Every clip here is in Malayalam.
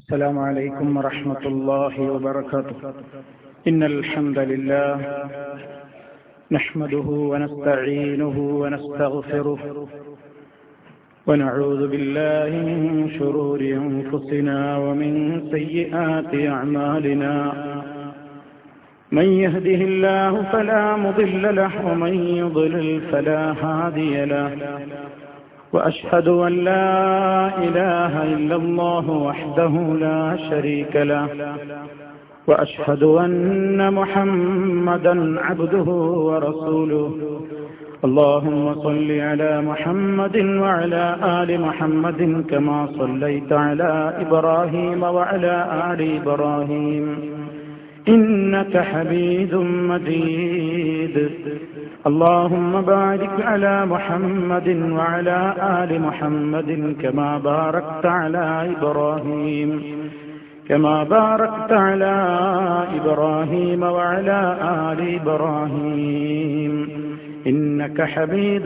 السلام عليكم ورحمة الله وبركاته إن الحمد لله نحمده ونستعينه ونستغفره ونعوذ بالله من شرور أنفسنا ومن سيئات أعمالنا من يهده الله فلا مضل له ومن يضلل فلا هادي له وأشهد أن لا إله إلا الله وحده لا شريك له وأشهد أن محمدا عبده ورسوله اللهم صل على محمد وعلى آل محمد كما صليت على إبراهيم وعلى آل إبراهيم إنك حميد مجيد اللهم بارك على محمد وعلى آل محمد كما باركت على إبراهيم كما باركت على إبراهيم وعلى آل إبراهيم إنك حميد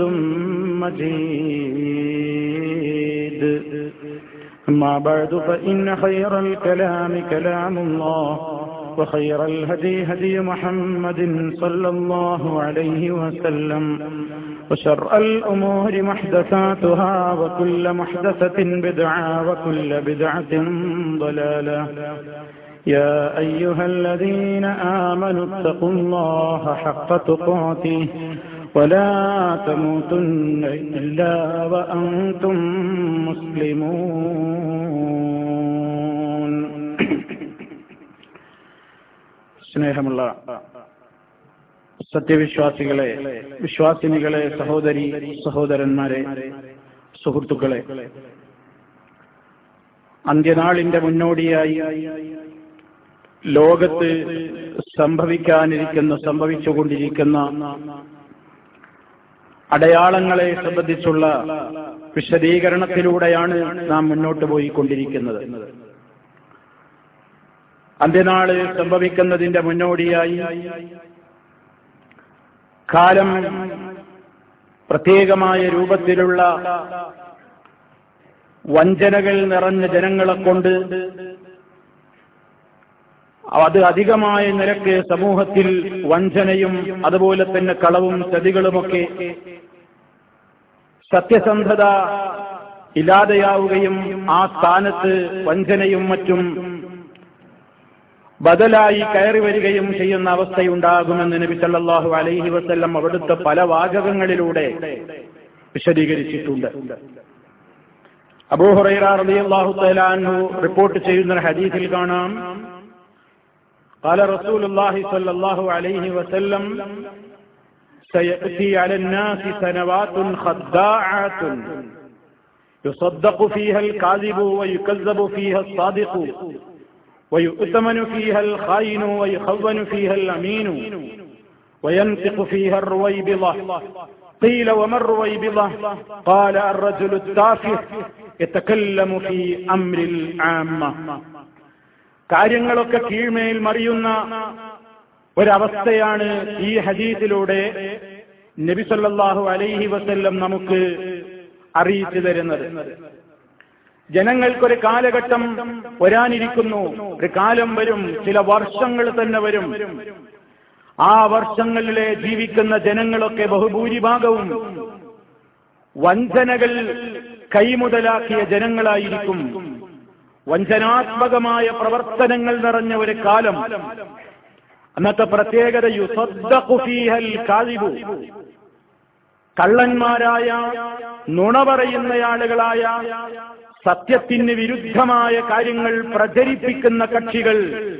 مجيد أما بعد فإن خير الكلام كلام الله وخير الهدي هدي محمد صلى الله عليه وسلم وشر الأمور محدثاتها وكل محدثة بدعة وكل بدعة ضلالة يا أيها الذين آمنوا اتقوا الله حق تقاته ولا تموتن إلا وأنتم مسلمون സ്നേഹമുള്ള സത്യവിശ്വാസികളെ വിശ്വാസിനികളെ സഹോദരി സഹോദരന്മാരെ സുഹൃത്തുക്കളെ അന്ത്യനാളിന്റെ മുന്നോടിയായി ലോകത്ത് സംഭവിക്കാനിരിക്കുന്ന സംഭവിച്ചുകൊണ്ടിരിക്കുന്ന അടയാളങ്ങളെ സംബന്ധിച്ചുള്ള വിശദീകരണത്തിലൂടെയാണ് നാം മുന്നോട്ട് പോയിക്കൊണ്ടിരിക്കുന്നത് അന്ത്യനാള് സംഭവിക്കുന്നതിന്റെ മുന്നോടിയായി കാലം പ്രത്യേകമായ രൂപത്തിലുള്ള വഞ്ചനകൾ നിറഞ്ഞ ജനങ്ങളെ കൊണ്ട് അത് അധികമായ നിരക്ക് സമൂഹത്തിൽ വഞ്ചനയും അതുപോലെ തന്നെ കളവും ചതികളുമൊക്കെ സത്യസന്ധത ഇല്ലാതെയാവുകയും ആ സ്ഥാനത്ത് വഞ്ചനയും മറ്റും ബദലായി കയറി വരികയും ചെയ്യുന്ന അവസ്ഥയുണ്ടാകുമെന്ന് നബി സല്ലല്ലാഹു അലൈഹി വസല്ലം അവിടുത്തെ പല വാചകങ്ങളിലൂടെ വിശദീകരിച്ചിട്ടുണ്ട് അബൂഹുറൈറ റളിയല്ലാഹു തആല അൻഹു റിപ്പോർട്ട് ചെയ്യുന്ന ഹദീസിൽ കാണാം قال رسول الله صلى الله عليه وسلم سيأتي على الناس سنوات خداعات يصدق فيها الكاذب ويكذب فيها الصادق ويؤتمن فيها الخائن ويخون فيها الأمين وينطق فيها الرويبضة قيل وما الرويبضة قال الرجل التافه يتكلم في أمر العامة കാര്യങ്ങളൊക്കെ കീഴ്മേൽ മറിയുന്ന ഒരവസ്ഥയാണ് ഈ ഹദീസിലൂടെ നബി സല്ലല്ലാഹു അലൈഹി വസല്ലം നമുക്ക് അറിയിച്ചു തരുന്നത് ജനങ്ങൾക്കൊരു കാലഘട്ടം വരാനിരിക്കുന്നു ഒരു കാലം വരും ചില വർഷങ്ങൾ തന്നെ വരും ആ വർഷങ്ങളിലെ ജീവിക്കുന്ന ജനങ്ങളൊക്കെ ബഹുഭൂരിഭാഗവും വഞ്ചനകൾ കൈമുതലാക്കിയ ജനങ്ങളായിരിക്കും വഞ്ചനാത്മകമായ പ്രവർത്തനങ്ങൾ നിറഞ്ഞ ഒരു കാലം അന്നത്തെ പ്രത്യേകത കള്ളന്മാരായ നുണ പറയുന്ന ആളുകളായ സത്യത്തിന് വിരുദ്ധമായ കാര്യങ്ങൾ പ്രചരിപ്പിക്കുന്ന കക്ഷികൾ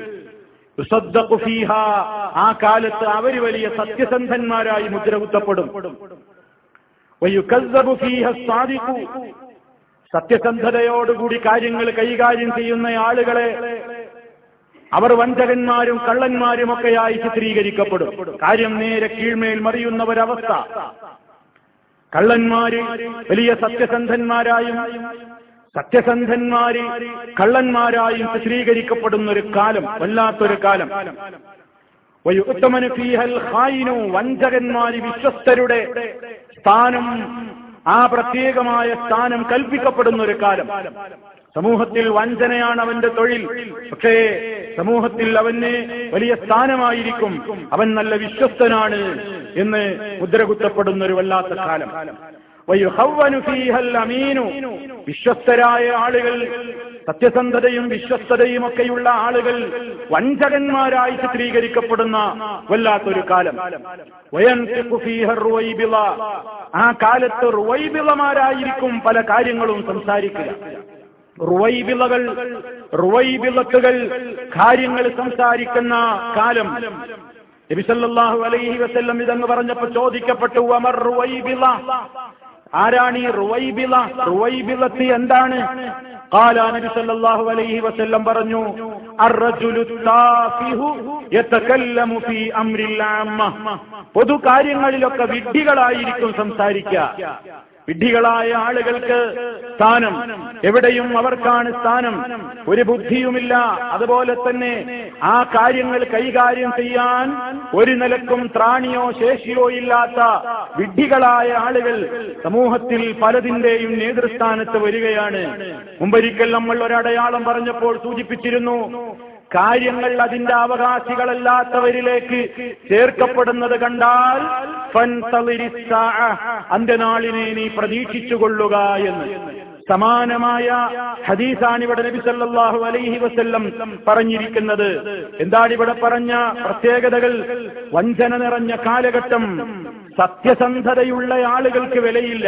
ആ കാലത്ത് അവർ വലിയ സത്യസന്ധന്മാരായി മുദ്രകുത്തപ്പെടും സത്യസന്ധതയോടുകൂടി കാര്യങ്ങൾ കൈകാര്യം ചെയ്യുന്ന ആളുകളെ അവർ വഞ്ചകന്മാരും കള്ളന്മാരും ഒക്കെയായി ചിത്രീകരിക്കപ്പെടും കാര്യം നേരെ കീഴ്മേൽ മറിയുന്ന ഒരവസ്ഥ കള്ളന്മാര് വലിയ സത്യസന്ധന്മാരായും സത്യസന്ധന്മാര് കള്ളന്മാരായും ചിത്രീകരിക്കപ്പെടുന്ന ഒരു കാലം വല്ലാത്തൊരു കാലം വയുത്തമനു ഫീഹൽ ഹായിനു വഞ്ചകന്മാര് വിശ്വസ്തരുടെ സ്ഥാനം ആ പ്രത്യേകമായ സ്ഥാനം കൽപ്പിക്കപ്പെടുന്ന ഒരു കാലം സമൂഹത്തിൽ വഞ്ചനയാണ് അവന്റെ തൊഴിൽ പക്ഷേ സമൂഹത്തിൽ അവന് വലിയ സ്ഥാനമായിരിക്കും അവൻ നല്ല വിശ്വസ്തനാണ് എന്ന് മുദ്രകുത്തപ്പെടുന്ന ഒരു വല്ലാത്ത കാലം വയുഹവ്വനു ഫീഹൽ അമീനു വിശ്വസ്തരായ ആളുകൾ സത്യസന്ധതയും വിശ്വസ്തതയും ഒക്കെയുള്ള ആളുകൾ വഞ്ചകന്മാരായി ചിത്രീകരിക്കപ്പെടുന്ന വല്ലാത്തൊരു കാലം വയൻതിഖു ഫീഹ റുവൈബിള. ആ കാലത്ത് റുവൈബിളമാരായിരിക്കും പല കാര്യങ്ങളും സംസാരിക്കുക റുവൈബിളകൾ റുവൈബിളത്തുകൾ കാര്യങ്ങൾ സംസാരിക്കുന്ന കാലം നബിസല്ലാഹു അലൈഹി വസല്ലം ഇതങ്ങ് പറഞ്ഞപ്പോ ചോദിക്കപ്പെട്ടു അമർ റുവൈബിള ആരാണ് ഈ റുവൈബിള റുവൈബിളത്ത് എന്താണ് قال നബി സല്ലല്ലാഹു അലൈഹി വസല്ലം പറഞ്ഞു الرجل التافه يتكلم في امر العامه പൊതു കാര്യങ്ങളിലൊക്കെ വിഡ്ഢികളായിരിക്കും സംസാരിക്കുക വിഡ്ഢികളായ ആളുകൾക്ക് സ്ഥാനം എവിടെയും അവർക്കാണ് സ്ഥാനം ഒരു ബുദ്ധിയുമില്ല അതുപോലെ തന്നെ ആ കാര്യങ്ങൾ കൈകാര്യം ചെയ്യാൻ ഒരു നിലക്കും ത്രാണിയോ ശേഷിയോ ഇല്ലാത്ത വിഡ്ഢികളായ ആളുകൾ സമൂഹത്തിൽ പലതിന്റെയും നേതൃസ്ഥാനത്ത് വരികയാണ് മുമ്പൊരിക്കൽ നമ്മൾ ഒരടയാളം പറഞ്ഞപ്പോൾ സൂചിപ്പിച്ചിരുന്നു കാര്യങ്ങൾ അതിന്റെ അവകാശികളല്ലാത്തവരിലേക്ക് ചേർക്കപ്പെടുന്നത് കണ്ടാൽ ഫൻതളിരി സ്സാഅ. അന്ത്യനാളിനെ നീ പ്രതീക്ഷിച്ചുകൊള്ളുക എന്ന് സമാനമായ ഹദീസാണ് ഇവിടെ നബി സല്ലല്ലാഹു അലൈഹി വസല്ലം പറഞ്ഞിരിക്കുന്നത് എന്താണ് ഇവിടെ പറഞ്ഞ പ്രത്യേകതകൾ വഞ്ചന നിറഞ്ഞ കാലഘട്ടം സത്യസന്ധതയുള്ള ആളുകൾക്ക് വിലയില്ല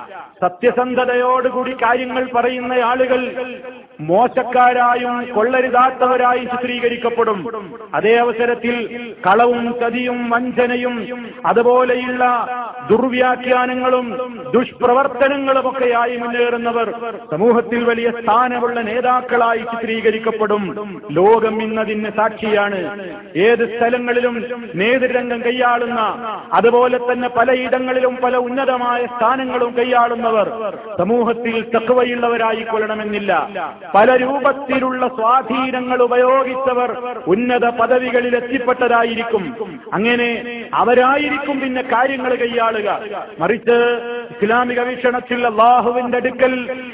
സത്യസന്ധതയോടുകൂടി കാര്യങ്ങൾ പറയുന്ന ആളുകൾ മോശക്കാരായും കൊള്ളരുതാത്തവരായി ചിത്രീകരിക്കപ്പെടും അതേ അവസരത്തിൽ കളവും ചതിയും വഞ്ചനയും അതുപോലെയുള്ള ദുർവ്യാഖ്യാനങ്ങളും ദുഷ്പ്രവർത്തനങ്ങളുമൊക്കെയായി മുന്നേറുന്നവർ സമൂഹത്തിൽ വലിയ സ്ഥാനമുള്ള നേതാക്കളായി ചിത്രീകരിക്കപ്പെടും ലോകം ഇന്നതിന് സാക്ഷിയാണ് ഏത് സ്ഥലങ്ങളിലും നേതൃരംഗം കൈയാളുന്ന അതുപോലെ തന്നെ പലയിടങ്ങളിലും പല ഉന്നതമായ സ്ഥാനങ്ങളും കൈയാളുന്നവർ സമൂഹത്തിൽ തക്കവയുള്ളവരായി കൊള്ളണമെന്നില്ല പല രൂപത്തിലുള്ള സ്വാധീനങ്ങൾ ഉപയോഗിച്ചവർ ഉന്നത പദവികളിൽ എത്തിപ്പെട്ടതായിരിക്കും അങ്ങനെ അവരായിരിക്കും പിന്നെ കാര്യങ്ങൾ കൈയാളുക മറിച്ച് ഇസ്ലാമിക വീക്ഷണത്തിൽ അള്ളാഹുവിന്റെ അടുക്കൽ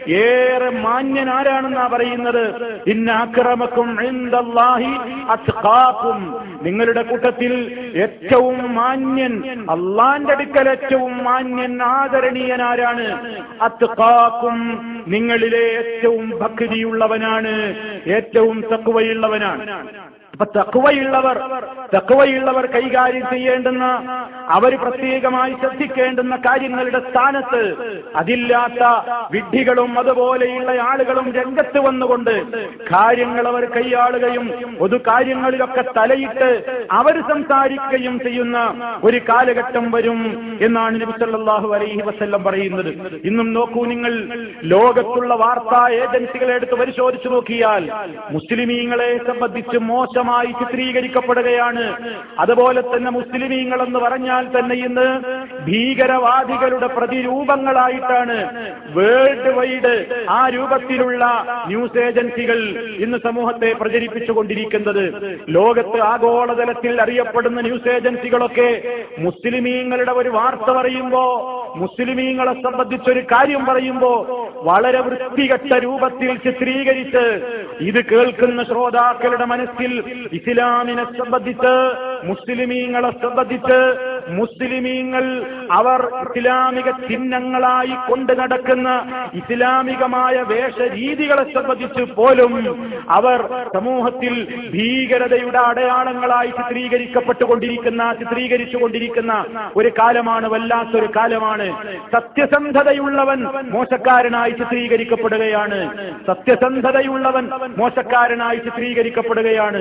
ഏറെ മാന്യനാരാണെന്നാ പറയുന്നത് ഇന്ന അക്രമക്കും ഇൻദല്ലാഹി അത്ഖാക്കും നിങ്ങളുടെ കൂട്ടത്തിൽ ഏറ്റവും മാന്യൻ അള്ളാന്റെ അടുക്കൽ ഏറ്റവും മാന്യൻ ആദരണീയനാരാണ് അത്ഖാക്കും നിങ്ങളിലെ ഏറ്റവും ഭക്തിയുള്ളവനാണ് ഏറ്റവും തക്കുവയുള്ളവനാണ് അപ്പൊ തക്കുവയുള്ളവർ തക്കുവയുള്ളവർ കൈകാര്യം ചെയ്യേണ്ടുന്ന അവർ പ്രത്യേകമായി ശ്രദ്ധിക്കേണ്ടുന്ന കാര്യങ്ങളുടെ സ്ഥാനത്ത് അതില്ലാത്ത വിഡ്ഢികളും അതുപോലെയുള്ള ആളുകളും രംഗത്ത് വന്നുകൊണ്ട് കാര്യങ്ങൾ അവർ കൈയാളുകയും പൊതു കാര്യങ്ങളിലൊക്കെ തലയിട്ട് അവർ സംസാരിക്കുകയും ചെയ്യുന്ന ഒരു കാലഘട്ടം വരും എന്നാണ് നബി സല്ലല്ലാഹു അലൈഹി വസല്ലം പറയുന്നത് ഇന്നും നോക്കൂ നിങ്ങൾ ലോകത്തുള്ള വാർത്താ ഏജൻസികളെ എടുത്ത് പരിശോധിച്ചു നോക്കിയാൽ മുസ്ലിമീങ്ങളെ സംബന്ധിച്ച് മോശമായി ചിത്രീകരിക്കപ്പെടുകയാണ് അതുപോലെ തന്നെ മുസ്ലിമീങ്ങൾ എന്ന് പറഞ്ഞാൽ തന്നെ ഇന്ന് ഭീകരവാദികളുടെ പ്രതിരൂപങ്ങളായിട്ടാണ് വേൾഡ് വൈഡ് ആ രൂപത്തിലുള്ള ന്യൂസ് ഏജൻസികൾ ഇന്ന് സമൂഹത്തെ പ്രചരിപ്പിച്ചുകൊണ്ടിരിക്കുന്നത് ലോകത്ത് ആഗോളതലത്തിൽ അറിയപ്പെടുന്ന ന്യൂസ് ഏജൻസികളൊക്കെ മുസ്ലിമീങ്ങളുടെ ഒരു വാർത്ത പറയുമ്പോ മുസ്ലിമീങ്ങളെ സംബന്ധിച്ചൊരു കാര്യം പറയുമ്പോ വളരെ വൃത്തികെട്ട രൂപത്തിൽ ചിത്രീകരിച്ച് ഇത് കേൾക്കുന്ന ശ്രോതാക്കളുടെ മനസ്സിൽ ഇസ്ലാമിനെ സംബന്ധിച്ച് മുസ്ലിമീങ്ങളെ സംബന്ധിച്ച് മുസ്ലിമീങ്ങൾ അവർ ഇസ്ലാമിക ചിഹ്നങ്ങളായി കൊണ്ട് നടക്കുന്ന ഇസ്ലാമികമായ വേഷരീതികളെ സംബന്ധിച്ച് പോലും അവർ സമൂഹത്തിൽ ഭീകരതയുടെ അടയാളങ്ങളായി ചിത്രീകരിക്കപ്പെട്ടുകൊണ്ടിരിക്കുന്ന ചിത്രീകരിച്ചുകൊണ്ടിരിക്കുന്ന ഒരു കാലമാണ് വല്ലാത്തൊരു കാലമാണ് സത്യസന്ധതയുള്ളവൻ മോശക്കാരനായി ചിത്രീകരിക്കപ്പെടുകയാണ് സത്യസന്ധതയുള്ളവൻ മോശക്കാരനായി ചിത്രീകരിക്കപ്പെടുകയാണ്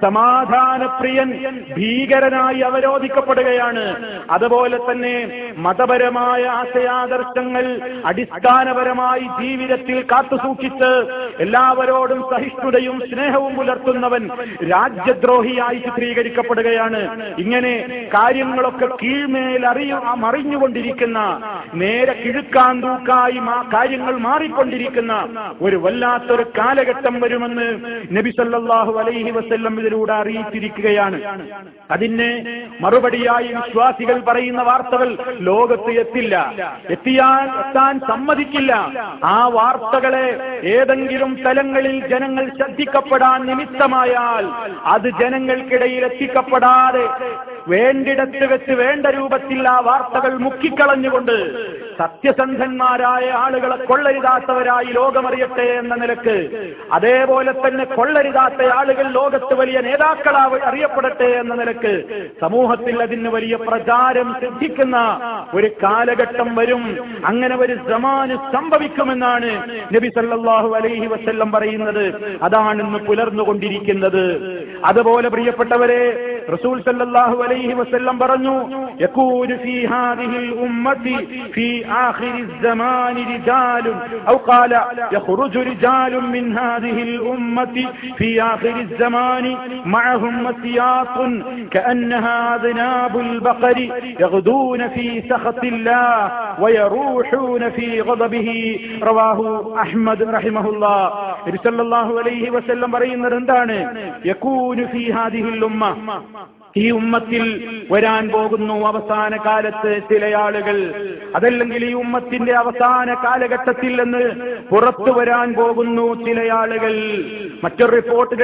സമാധാനപ്രിയൻ ഭീകരനായി അവരോധിക്കപ്പെടുകയാണ് അതുപോലെ തന്നെ മതപരമായ ആശയാദർശങ്ങൾ അടിസ്ഥാനപരമായി ജീവിതത്തിൽ കാത്തുസൂക്ഷിച്ച് എല്ലാവരോടും സഹിഷ്ണുതയും സ്നേഹവും പുലർത്തുന്നവൻ രാജ്യദ്രോഹിയായി ചിത്രീകരിക്കപ്പെടുകയാണ് ഇങ്ങനെ കാര്യങ്ങളൊക്കെ കീഴ്മേൽ അറിയ മറിഞ്ഞുകൊണ്ടിരിക്കുന്ന നേരെ കിഴുക്കാൻ തൂക്കായി മാ- കാര്യങ്ങൾ മാറിക്കൊണ്ടിരിക്കുന്ന ഒരു വല്ലാത്തൊരു കാലഘട്ടം വരുമെന്ന് നബി സല്ലല്ലാഹു അലൈഹി വസല്ലം ഇതിലൂടെ അറിയിച്ചിരിക്കുകയാണ് അതിന് മറുപടിയായി വിശ്വാസ വിശ്വാസികൾ പറയുന്ന വാർത്തകൾ ലോകത്ത് എത്തില്ല എത്തിയാൽ എത്താൻ സമ്മതിക്കില്ല ആ വാർത്തകളെ ഏതെങ്കിലും തലങ്ങളിൽ ജനങ്ങൾ ശ്രദ്ധിക്കപ്പെടാൻ നിമിത്തമായാൽ അത് ജനങ്ങൾക്കിടയിൽ എത്തിക്കപ്പെടാതെ വേണ്ടിടത്ത് വെച്ച് വേണ്ട രൂപത്തിൽ ആ വാർത്തകൾ മുക്കിക്കളഞ്ഞുകൊണ്ട് സത്യസന്ധന്മാരായ ആളുകളെ കൊള്ളരുതാത്തവരായി ലോകമറിയട്ടെ എന്ന നിലക്ക് അതേപോലെ തന്നെ കൊള്ളരുതാത്ത ആളുകൾ ലോകത്ത് വലിയ നേതാക്കളാവ് അറിയപ്പെടട്ടെ എന്ന നിലക്ക് സമൂഹത്തിൽ അതിന് വലിയ പ്രചാരം സിദ്ധിക്കുന്ന ഒരു കാലഘട്ടം വരും അങ്ങനെ ഒരു സമാന് സംഭവിക്കുമെന്നാണ് നബി സല്ലല്ലാഹു അലൈഹി വസല്ലം പറയുന്നത് അതാണ് ഇന്ന് പുലർന്നുകൊണ്ടിരിക്കുന്നത് അതുപോലെ പ്രിയപ്പെട്ടവരെ റസൂൽ സല്ലല്ലാഹു അലൈഹി വസല്ലം പറഞ്ഞു യകൂനു ഫീ ഹാദിഹിൽ ഉമ്മത്തി ഫീ ആഖിരി الزمان رجال أو قال يخرج رجال من هذه الأمة في آخر الزمان معهم مسياط كأنها ذناب البقر يغدون في سخط الله ويروحون في غضبه رواه أحمد رحمه الله صلى الله عليه وسلم പറയുന്നത് എന്താണ് യകൂനു ഫീ ഹാദിഹിൽ ഉമ്മ ഈ ഉമ്മത്തിൽ വരാൻ പോകുന്നു അവസാന കാലത്ത് ചില ആളുകൾ അതല്ലെങ്കിൽ ഈ ഉമ്മത്തിന്റെ അവസാന കാലഘട്ടത്തിൽ നിന്ന് പുറത്തു വരാൻ പോകുന്നു ചില ആളുകൾ മറ്റൊരു റിപ്പോർട്ടുകൾ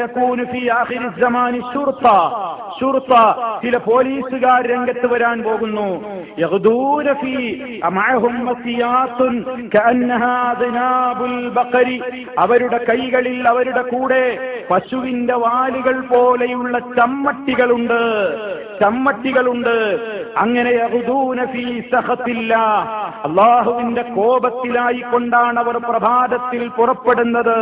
ചില പോലീസുകാർ രംഗത്ത് വരാൻ പോകുന്നു يغدون في معهم مسيات كأنها ذناب البقر അവരുടെ കൈകളിൽ അവരുടെ കൂടെ പശുവിന്റെ വാലുകൾ പോലെയുള്ള ചമ്മട്ടികളുണ്ട് ചമ്മട്ടികളുണ്ട് അങ്ങനെ യഗ്ദൂന ഫീ സഖത്തില്ലാ. അള്ളാഹുവിന്റെ കോപത്തിലായി കൊണ്ടാണ് അവർ പ്രഭാതത്തിൽ പുറപ്പെടുന്നത്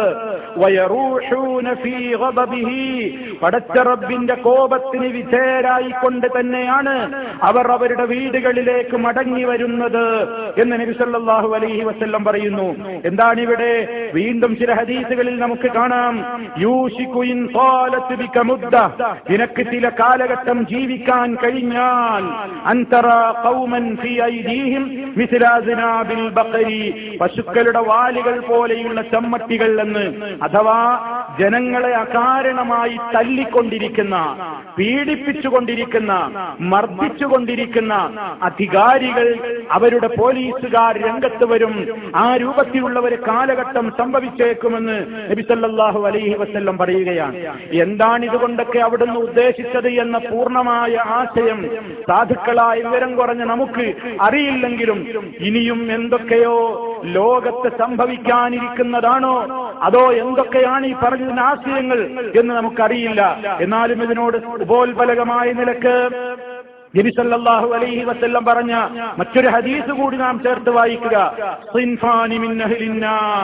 വയറൂഹൂന ഫീ ഗദബിഹി. പടച്ച റബ്ബിന്റെ കോപത്തിന് വിധേയരായിക്കൊണ്ട് തന്നെയാണ് അവർ അവരുടെ വീടുകളിലേക്ക് മടങ്ങി വരുന്നത് എന്ന് നബി സല്ലല്ലാഹു അലൈഹി വസല്ലം പറയുന്നു എന്താണ് ഇവിടെ വീണ്ടും ചില ഹദീസുകളിൽ നമുക്ക് കാണാം യൂഷിക്കു ഇൻ ഖാലത്ത് ബിക മുദ്ദ നിനക്ക് ചില കാലഘട്ടം ജീവിക്കാൻ കഴിഞ്ഞാൽ അന്തറ ഖൗമൻ ഫീ ഐദീഹിം മിസ്ല അസ്നാബിൽ ബഖരി പശുക്കളുടെ വാലുകൾ പോലെയുള്ള ചമ്മട്ടികൾ എന്ന് അഥവാ ജനങ്ങളെ അകാരണമായി തല്ലിക്കൊണ്ടിരിക്കുന്ന പീഡിപ്പിച്ചുകൊണ്ടിരിക്കുന്ന മർദ്ദിച്ചുകൊണ്ടിരിക്കുന്ന അധികാരികൾ അവരുടെ പോലീസുകാർ രംഗത്ത് വരും ആ രൂപത്തിലുള്ള ഒരു കാലഘട്ടം സംഭവിച്ചേക്കുമെന്ന് നബി സല്ലല്ലാഹു അലൈഹി വസല്ലം പറയുകയാണ് എന്താണ് ഇതുകൊണ്ടൊക്കെ അവിടുന്ന് ഉദ്ദേശിച്ചത് എന്ന പൂർണ്ണമായ ആശയം സാധുക്കളായ വിവരം കുറഞ്ഞ നമുക്ക് അറിയില്ലെങ്കിലും ഇനിയും എന്തൊക്കെയോ ലോകത്ത് സംഭവിക്കാനിരിക്കുന്നതാണോ അതോ എന്തൊക്കെയാണ് ഈ പറഞ്ഞ ആശയങ്ങൾ എന്ന് നമുക്കറിയില്ല എന്നാലും ഇതിനോട് ഉപോത്ബലകമായ നിലക്ക് നബി സല്ലല്ലാഹു അലൈഹി വസല്ലം പറഞ്ഞ മറ്റൊരു ഹദീസ് കൂടി നാം ചേർത്ത് വായിക്കുക സിൻഫാനി മിൻ അഹ്ലിന്നാർ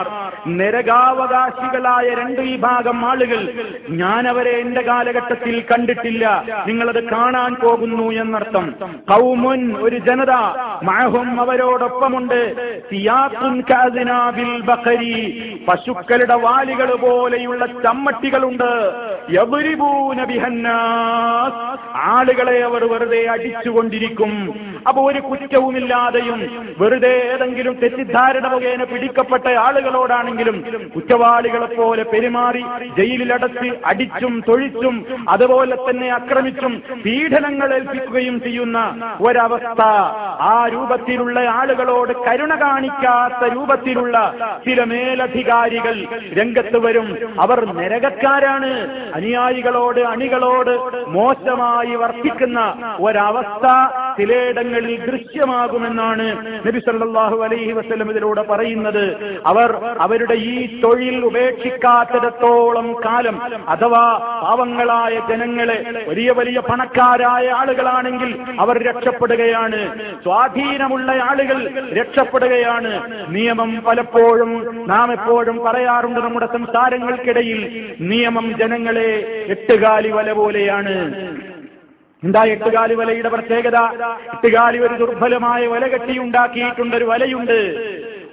നരകാവകാശികളായ രണ്ട് വിഭാഗം ആളുകൾ ഞാൻ അവരെ എന്റെ കാലഘട്ടത്തിൽ കണ്ടിട്ടില്ല നിങ്ങളത് കാണാൻ പോകുന്നു എന്നർത്ഥം കൗമുൻ ഒരു ജനത മഹും അവരോടൊപ്പമുണ്ട് സിയാത്തുൻ കഅസ്നാബിൽ ബഖരി പശുക്കളുടെ വാലുകൾ പോലെയുള്ള ചമ്മട്ടികളുണ്ട് യബ്രിബൂന ബിഹന്നാസ് ആളുകളെ അവർ വെറുതെ അടിച്ചുകൊണ്ടിരിക്കും അപ്പൊ ഒരു കുറ്റവുമില്ലാതെയും വെറുതെ ഏതെങ്കിലും തെറ്റിദ്ധാരണ മുഖേന പിടിക്കപ്പെട്ട ആളുകളോടാണെങ്കിലും കുറ്റവാളികളെ പോലെ പെരുമാറി ജയിലിലടച്ച് അടിച്ചും തൊഴിച്ചും അതുപോലെ തന്നെ ആക്രമിച്ചും പീഡനങ്ങൾ ഏൽപ്പിക്കുകയും ചെയ്യുന്ന ഒരവസ്ഥ ആ രൂപത്തിലുള്ള ആളുകളോട് കരുണ കാണിക്കാത്ത രൂപത്തിലുള്ള ചില മേലധികാരികൾ രംഗത്ത് വരും അവർ നരകക്കാരാണ് അനുയായികളോട് അണികളോട് മോശമായി വർത്തിക്കുന്ന ഒരവസ്ഥ ചിലയിടങ്ങളിൽ ദൃശ്യമാകുമെന്നാണ് നബി സല്ലല്ലാഹു അലൈഹി വസല്ലം ഇതിലൂടെ പറയുന്നത് അവർ അവരുടെ ഈ തൊഴിൽ ഉപേക്ഷിക്കാത്തിടത്തോളം കാലം അഥവാ പാവങ്ങളായ ജനങ്ങളെ വലിയ വലിയ പണക്കാരായ ആളുകളാണെങ്കിൽ അവർ രക്ഷപ്പെടുകയാണ് സ്വാധീനമുള്ള ആളുകൾ രക്ഷപ്പെടുകയാണ് നിയമം പലപ്പോഴും നാം എപ്പോഴും പറയാറുണ്ട് നമ്മുടെ സംസാരങ്ങൾക്കിടയിൽ നിയമം ജനങ്ങളെ എട്ടുകാലി വല പോലെയാണ് എന്താ എട്ടുകാലി വലയുടെ പ്രത്യേകത എട്ടുകാലി ഒരു ദുർബലമായ വല കെട്ടിയുണ്ടാക്കിയിട്ടുണ്ട് ഒരു വലയുണ്ട്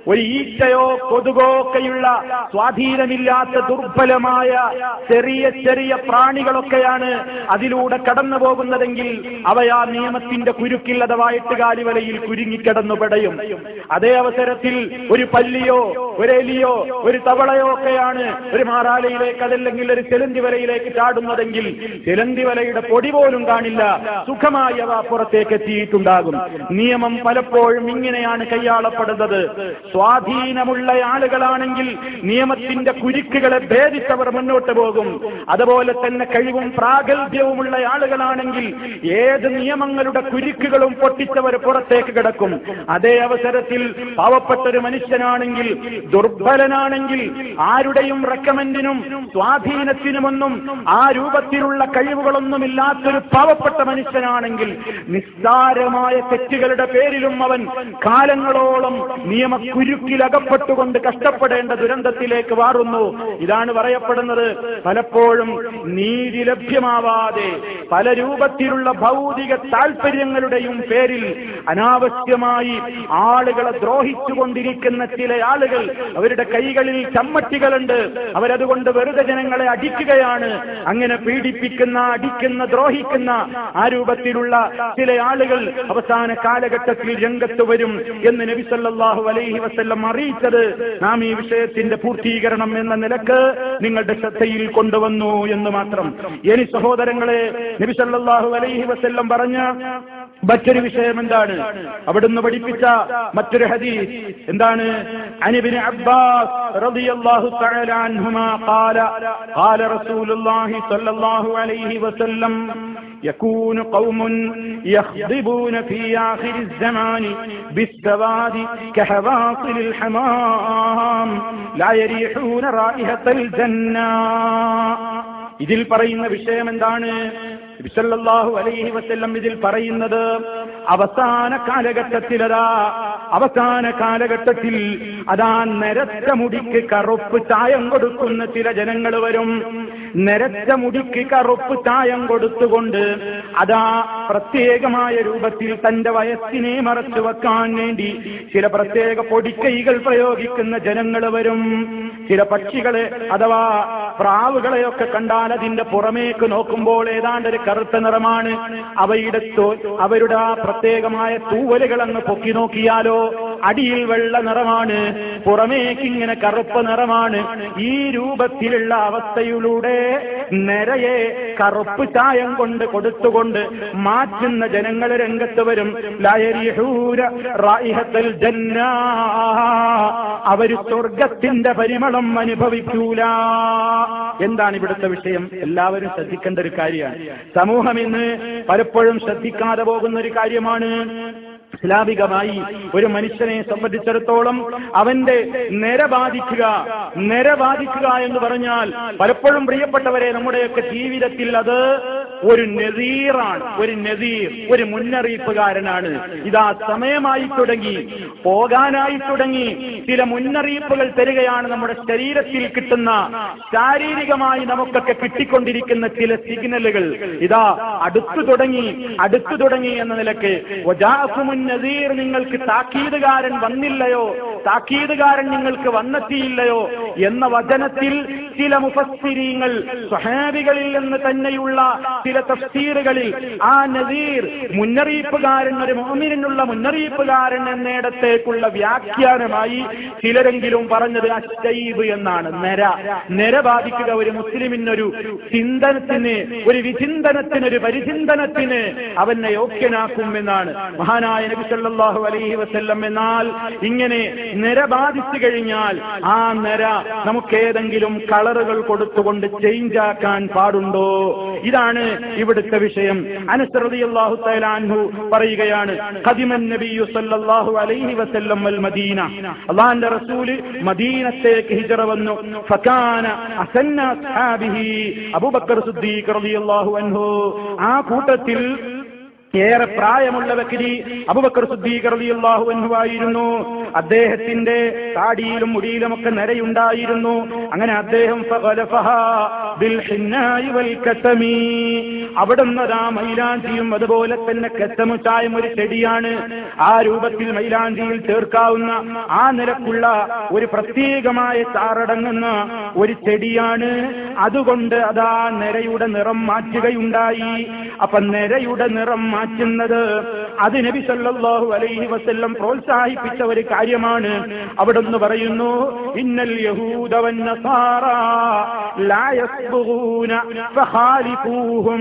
ഒരു ഈച്ചയോ കൊതുകോ ഒക്കെയുള്ള സ്വാധീനമില്ലാത്ത ദുർബലമായ ചെറിയ ചെറിയ പ്രാണികളൊക്കെയാണ് അതിലൂടെ കടന്നു പോകുന്നതെങ്കിൽ അവയാ നിയമത്തിന്റെ കുരുക്കിൽ അഥവാ എട്ടുകാലിവലയിൽ കുരുങ്ങിക്കിടന്നു പെടയും അതേ അവസരത്തിൽ ഒരു പല്ലിയോ ഒരു എലിയോ ഒരു തവളയോ ഒക്കെയാണ് ഒരു മാറാലയിലേക്ക് അതല്ലെങ്കിൽ ഒരു ചെലന്തി വലയിലേക്ക് ചാടുന്നതെങ്കിൽ ചെലന്തി വലയുടെ പൊടി പോലും കാണില്ല സുഖമായി അവ പുറത്തേക്ക് എത്തിയിട്ടുണ്ടാകും നിയമം പലപ്പോഴും ഇങ്ങനെയാണ് കൈയാളപ്പെടുന്നത് സ്വാധീനമുള്ള ആളുകളാണെങ്കിൽ നിയമത്തിന്റെ കുരുക്കുകളെ ഭേദിച്ചവർ മുന്നോട്ട് പോകും അതുപോലെ തന്നെ കഴിവും പ്രാഗൽഭ്യവുമുള്ള ആളുകളാണെങ്കിൽ ഏത് നിയമങ്ങളുടെ കുരുക്കുകളും പൊട്ടിച്ചവർ പുറത്തേക്ക് കിടക്കും അതേ അവസരത്തിൽ പാവപ്പെട്ട ഒരു മനുഷ്യനാണെങ്കിൽ ദുർബലനാണെങ്കിൽ ആരുടെയും റെക്കമെന്റിനും സ്വാധീനത്തിനുമൊന്നും ആ രൂപത്തിലുള്ള കഴിവുകളൊന്നുമില്ലാത്തൊരു പാവപ്പെട്ട മനുഷ്യനാണെങ്കിൽ നിസ്സാരമായ തെറ്റുകളുടെ പേരിലും അവൻ കാലങ്ങളോളം നിയമക്കുരുക്കിലകപ്പെട്ടുകൊണ്ട് കഷ്ടപ്പെടേണ്ട ദുരന്തത്തിലേക്ക് മാറുന്നു ഇതാണ് പറയപ്പെടുന്നത് പലപ്പോഴും നീതി ലഭ്യമാവാതെ പല രൂപത്തിലുള്ള ഭൗതിക താല്പര്യങ്ങളുടെയും പേരിൽ അനാവശ്യമായി ആളുകളെ ദ്രോഹിച്ചുകൊണ്ടിരിക്കുന്ന ചില ആളുകൾ അവരുടെ കൈകളിൽ ചമ്മട്ടികളുണ്ട് അവരതുകൊണ്ട് വെറുതെ ജനങ്ങളെ അടിക്കുകയാണ് അങ്ങനെ പീഡിപ്പിക്കുന്ന അടിക്കുന്ന ദ്രോഹിക്കുന്ന ആ രൂപത്തിലുള്ള ചില ആളുകൾ അവസാന കാലഘട്ടത്തിൽ രംഗത്ത് വരും എന്ന് നബി സല്ലല്ലാഹു അലൈഹി വസല്ലം അറിയിച്ചത് നാം ഈ വിഷയത്തിന്റെ പൂർത്തീകരണം എന്ന നിലക്ക് നിങ്ങളുടെ ശ്രദ്ധയിൽ കൊണ്ടുവന്നു എന്ന് മാത്രം ഇനി സഹോദരങ്ങളെ നബി സല്ലല്ലാഹു അലൈഹി വസല്ലം പറഞ്ഞ മറ്റൊരു വിഷയം എന്താണ് അവിടുന്ന് പഠിപ്പിച്ച മറ്റൊരു ഹദീസ് എന്താണ് അനിബിന് അബ്ബാസ് റളിയല്ലാഹു തആല അൻഹുമാ ഖാല ഖാല റസൂലുള്ളാഹി സ്വല്ലല്ലാഹു അലൈഹി വസല്ലം يكون قوم يخضبون في آخر الزمان بالسواد كحواصل الحمام لا يريحون رائحة الجنة ഇതിൽ പറയുന്ന വിഷയം എന്താണ് വിസല്ലാഹു അലൈഹി വസ്ല്ലം ഇതിൽ പറയുന്നത് അവസാന കാലഘട്ടത്തിലതാ അവസാന കാലഘട്ടത്തിൽ അതാ നിരച്ച മുടിക്ക് കറുപ്പ് ചായം കൊടുക്കുന്ന ചില ജനങ്ങൾ വരും നിരച്ച മുടിക്ക് കറുപ്പ് ചായം കൊടുത്തുകൊണ്ട് അതാ പ്രത്യേകമായ രൂപത്തിൽ തന്റെ വയസ്സിനെ മറച്ചു വെക്കാൻ വേണ്ടി ചില പ്രത്യേക പൊടിക്കൈകൾ പ്രയോഗിക്കുന്ന ജനങ്ങൾ വരും ചില പക്ഷികളെ അഥവാ പ്രാവുകളെയൊക്കെ കണ്ടാൽ അതിന്റെ പുറമേക്ക് നോക്കുമ്പോൾ ഏതാണ്ട് ഒരു കറുത്ത നിറമാണ് അവയുടെ അവരുടെ ആ പ്രത്യേകമായ തൂവലുകൾ അങ്ങ് പൊക്കി നോക്കിയാലോ അടിയിൽ വെള്ള നിറമാണ് പുറമേക്ക് ഇങ്ങനെ കറുപ്പ് നിറമാണ് ഈ രൂപത്തിലുള്ള അവസ്ഥയിലൂടെ നിറയെ കറുപ്പ് ചായം കൊണ്ട് കൊടുത്തുകൊണ്ട് മാറ്റുന്ന ജനങ്ങൾ രംഗത്ത് വരും ലയരിഹൂര റായിഹത്തൽ ജന്ന അവര് സ്വർഗത്തിന്റെ പരിമളം അനുഭവിക്കൂല എന്താണ് ഇവിടുത്തെ വിഷയം എല്ലാവരും ശ്രദ്ധിക്കേണ്ട ഒരു കാര്യമാണ് സമൂഹം ഇന്ന് പലപ്പോഴും ശ്രദ്ധിക്കാതെ പോകുന്ന ഒരു കാര്യമാണ് ഇസ്ലാമികമായി ഒരു മനുഷ്യനെ സംബന്ധിച്ചിടത്തോളം അവന്റെ നിര ബാധിക്കുക നിര ബാധിക്കുക എന്ന് പറഞ്ഞാൽ പലപ്പോഴും പ്രിയപ്പെട്ടവരെ നമ്മുടെയൊക്കെ ജീവിതത്തിൽ അത് ഒരു നെതീറാണ് ഒരു നെതീർ ഒരു മുന്നറിയിപ്പുകാരനാണ് ഇതാ സമയമായി തുടങ്ങി പോകാനായി തുടങ്ങി ചില മുന്നറിയിപ്പുകൾ തരികയാണ് നമ്മുടെ ശരീരത്തിൽ കിട്ടുന്ന ശാരീരികമായി നമുക്കൊക്കെ കിട്ടിക്കൊണ്ടിരിക്കുന്ന ചില സിഗ്നലുകൾ ഇതാ അടുത്തു തുടങ്ങി അടുത്തു തുടങ്ങി എന്ന നിലക്ക് നദീർ നിങ്ങൾക്ക് താക്കീതുകാരൻ വന്നില്ലയോ താക്കീതുകാരൻ നിങ്ങൾക്ക് വന്നെത്തിയില്ലയോ എന്ന വചനത്തിൽ ചില മുഫസ്സിരീങ്ങൾ സ്വഹാബികളിൽ നിന്ന് തന്നെയുള്ള ചില തഫ്സീറുകളിൽ ആ നദീർ മുന്നറിയിപ്പുകാരൻ ഒരു മോമിനുള്ള മുന്നറിയിപ്പുകാരൻ എന്നിടത്തേക്കുള്ള വ്യാഖ്യാനമായി ചിലരെങ്കിലും പറഞ്ഞത് അശൈബ് എന്നാണ് നെര നെര ബാധിക്കുക ഒരു മുസ്ലിമിനൊരു ചിന്തനത്തിന് ഒരു വിചിന്തനത്തിന് ഒരു പരിചിന്തനത്തിന് അവനെ യോഗ്യനാക്കും എന്നാണ് മഹാനായ നബി സല്ലല്ലാഹു അലൈഹി വസല്ലം എന്നാൽ ഇങ്ങനെ നിര ബാധിച്ചു കഴിഞ്ഞാൽ ആ നിര നമുക്കേതെങ്കിലും കളറുകൾ കൊടുത്തുകൊണ്ട് ചേഞ്ച് ആക്കാൻ പാടുണ്ടോ ഇതാണ് ഇവിടുത്തെ വിഷയം അനസ്രദിയല്ലാഹു തആലാൻഹു പറയുകയാണ് ഖദിമൻ നബിയു സല്ലല്ലാഹു അലൈഹി വസല്ലം അൽ മദീന അല്ലാഹുവിന്റെ റസൂല് മദീനത്തേക്ക് ഹിജറ വന്നു ഫകാന അസന്ന അസ്ഹാബിഹി അബൂബക്കർ സിദ്ദീഖ് റളിയല്ലാഹു അൻഹു ആ കൂട്ടത്തിൽ ഏറെ പ്രായമുള്ള വ്യക്തി അബുബക്കർ സുദ്ദീഖ് റളിയല്ലാഹു അൻഹു ആയിരുന്നു അദ്ദേഹത്തിന്റെ താടിയിലും മുടിയിലുമൊക്കെ നിരയുണ്ടായിരുന്നു അങ്ങനെ അദ്ദേഹം ഫഖലഫഹ ബിൽ ഹിന്നായി വൽ കത്തമീ അവിടുന്നതാ മൈലാഞ്ചിയും അതുപോലെ തന്നെ കത്തമു ചായം ഒരു ചെടിയാണ് ആ രൂപത്തിൽ മൈലാഞ്ചിയിൽ ചേർക്കാവുന്ന ആ നിലക്കുള്ള ഒരു പ്രത്യേകമായ ചാറടങ്ങുന്ന ഒരു ചെടിയാണ് അതുകൊണ്ട് അതാ നിരയുടെ നിറം മാറ്റുകയുണ്ടായി അപ്പൊ നിരയുടെ നിറം മാറ്റുന്നത് അത് നബി സല്ലല്ലാഹു അലൈഹി വസല്ലം പ്രോത്സാഹിപ്പിച്ച ഒരു കാര്യമാണ് അവിടുന്ന് പറയുന്നു ഇന്നൽ യഹൂദ വന്നസാറ ലാ യസ്ബുഗൂന ഫഖാലിഫൂഹും